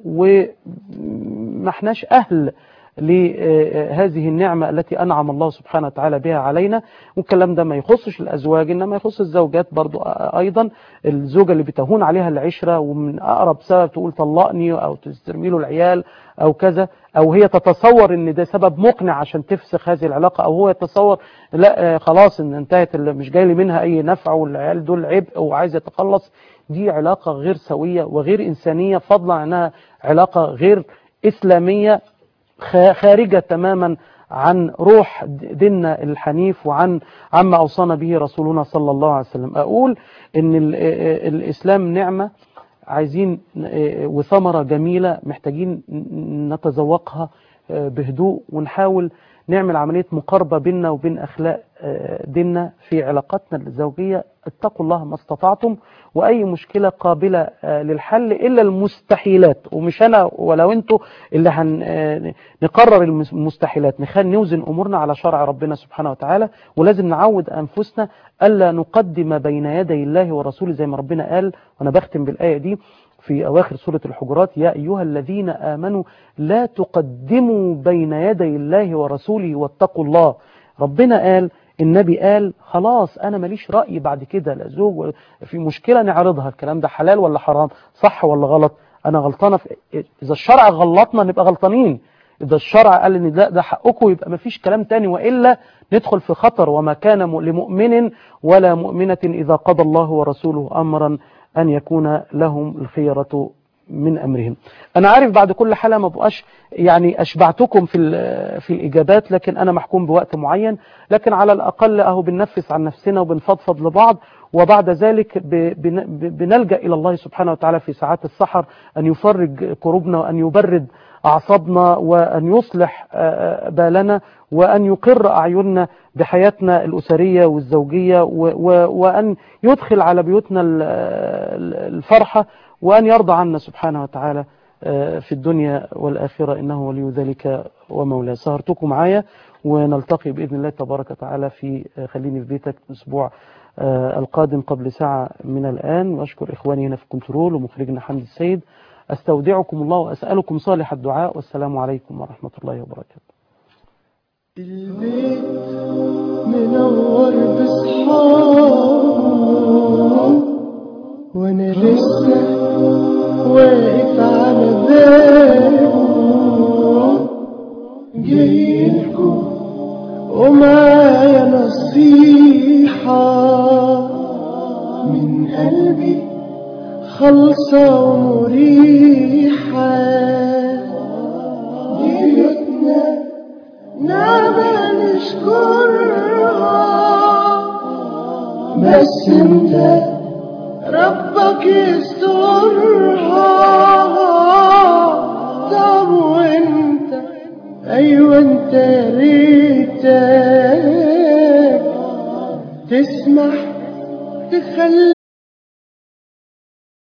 وما احناش أهل لهذه النعمة التي أنعم الله سبحانه وتعالى بها علينا والكلام ده ما يخصش الأزواج إنما يخص الزوجات برضو أيضا الزوجة اللي بتهون عليها العشرة ومن أقرب سبب تقول طلقني أو تسترمي له العيال أو كذا أو هي تتصور إن ده سبب مقنع عشان تفسخ هذه العلاقة أو هو يتصور لا آه، خلاص إن انتهت اللي مش جاي لي منها أي نفع والعيال دول عبء وعايز يتخلص دي علاقة غير سوية وغير إنسانية فضلا عنها علاقة غير إسلامية خ- خارجة تماما عن روح ديننا الحنيف وعن عما أوصانا به رسولنا صلى الله عليه وسلم أقول إن ال- الإسلام نعمة عايزين وثمرة جميلة محتاجين نتذوقها بهدوء ونحاول نعمل عملية مقاربة بيننا وبين أخلاق ديننا في علاقاتنا الزوجية اتقوا الله ما استطعتم وأي مشكلة قابلة للحل إلا المستحيلات ومش أنا ولو أنتوا اللي هنقرر المستحيلات نخلي نوزن أمورنا على شرع ربنا سبحانه وتعالى ولازم نعود أنفسنا ألا نقدم بين يدي الله ورسوله زي ما ربنا قال وأنا بختم بالآية دي في أواخر سورة الحجرات يا أيها الذين آمنوا لا تقدموا بين يدي الله ورسوله واتقوا الله ربنا قال النبي قال خلاص أنا ماليش رأي بعد كده لا زوج في مشكلة نعرضها الكلام ده حلال ولا حرام صح ولا غلط أنا غلطانة في إذا الشرع غلطنا نبقى غلطانين إذا الشرع قال إن لا ده حقكم يبقى ما فيش كلام تاني وإلا ندخل في خطر وما كان لمؤمن ولا مؤمنة إذا قضى الله ورسوله أمرا أن يكون لهم الخيرة من أمرهم أنا عارف بعد كل حلقة ما بقاش يعني أشبعتكم في في الإجابات لكن أنا محكوم بوقت معين لكن على الأقل أهو بننفس عن نفسنا وبنفضفض لبعض وبعد ذلك بنلجأ إلى الله سبحانه وتعالى في ساعات السحر أن يفرج كروبنا وأن يبرد أعصابنا وأن يصلح بالنا وأن يقر أعيننا بحياتنا الأسرية والزوجية وأن يدخل على بيوتنا الفرحة وأن يرضى عنا سبحانه وتعالى في الدنيا والآخرة إنه ولي ذلك ومولاه سهرتكم معايا ونلتقي بإذن الله تبارك وتعالى في خليني في بيتك الأسبوع القادم قبل ساعة من الآن وأشكر إخواني هنا في كنترول ومخرجنا حمد السيد أستودعكم الله وأسألكم صالح الدعاء والسلام عليكم ورحمة الله وبركاته البيت منور بصحاب وانا لسه واقف على بابه جايلكم ومعايا نصيحة من قلبي خالصة ومريحة بيوتنا نعمة نشكرها بس انت ربك يسترها طب وانت ايوه انت ريتك تسمح تخلي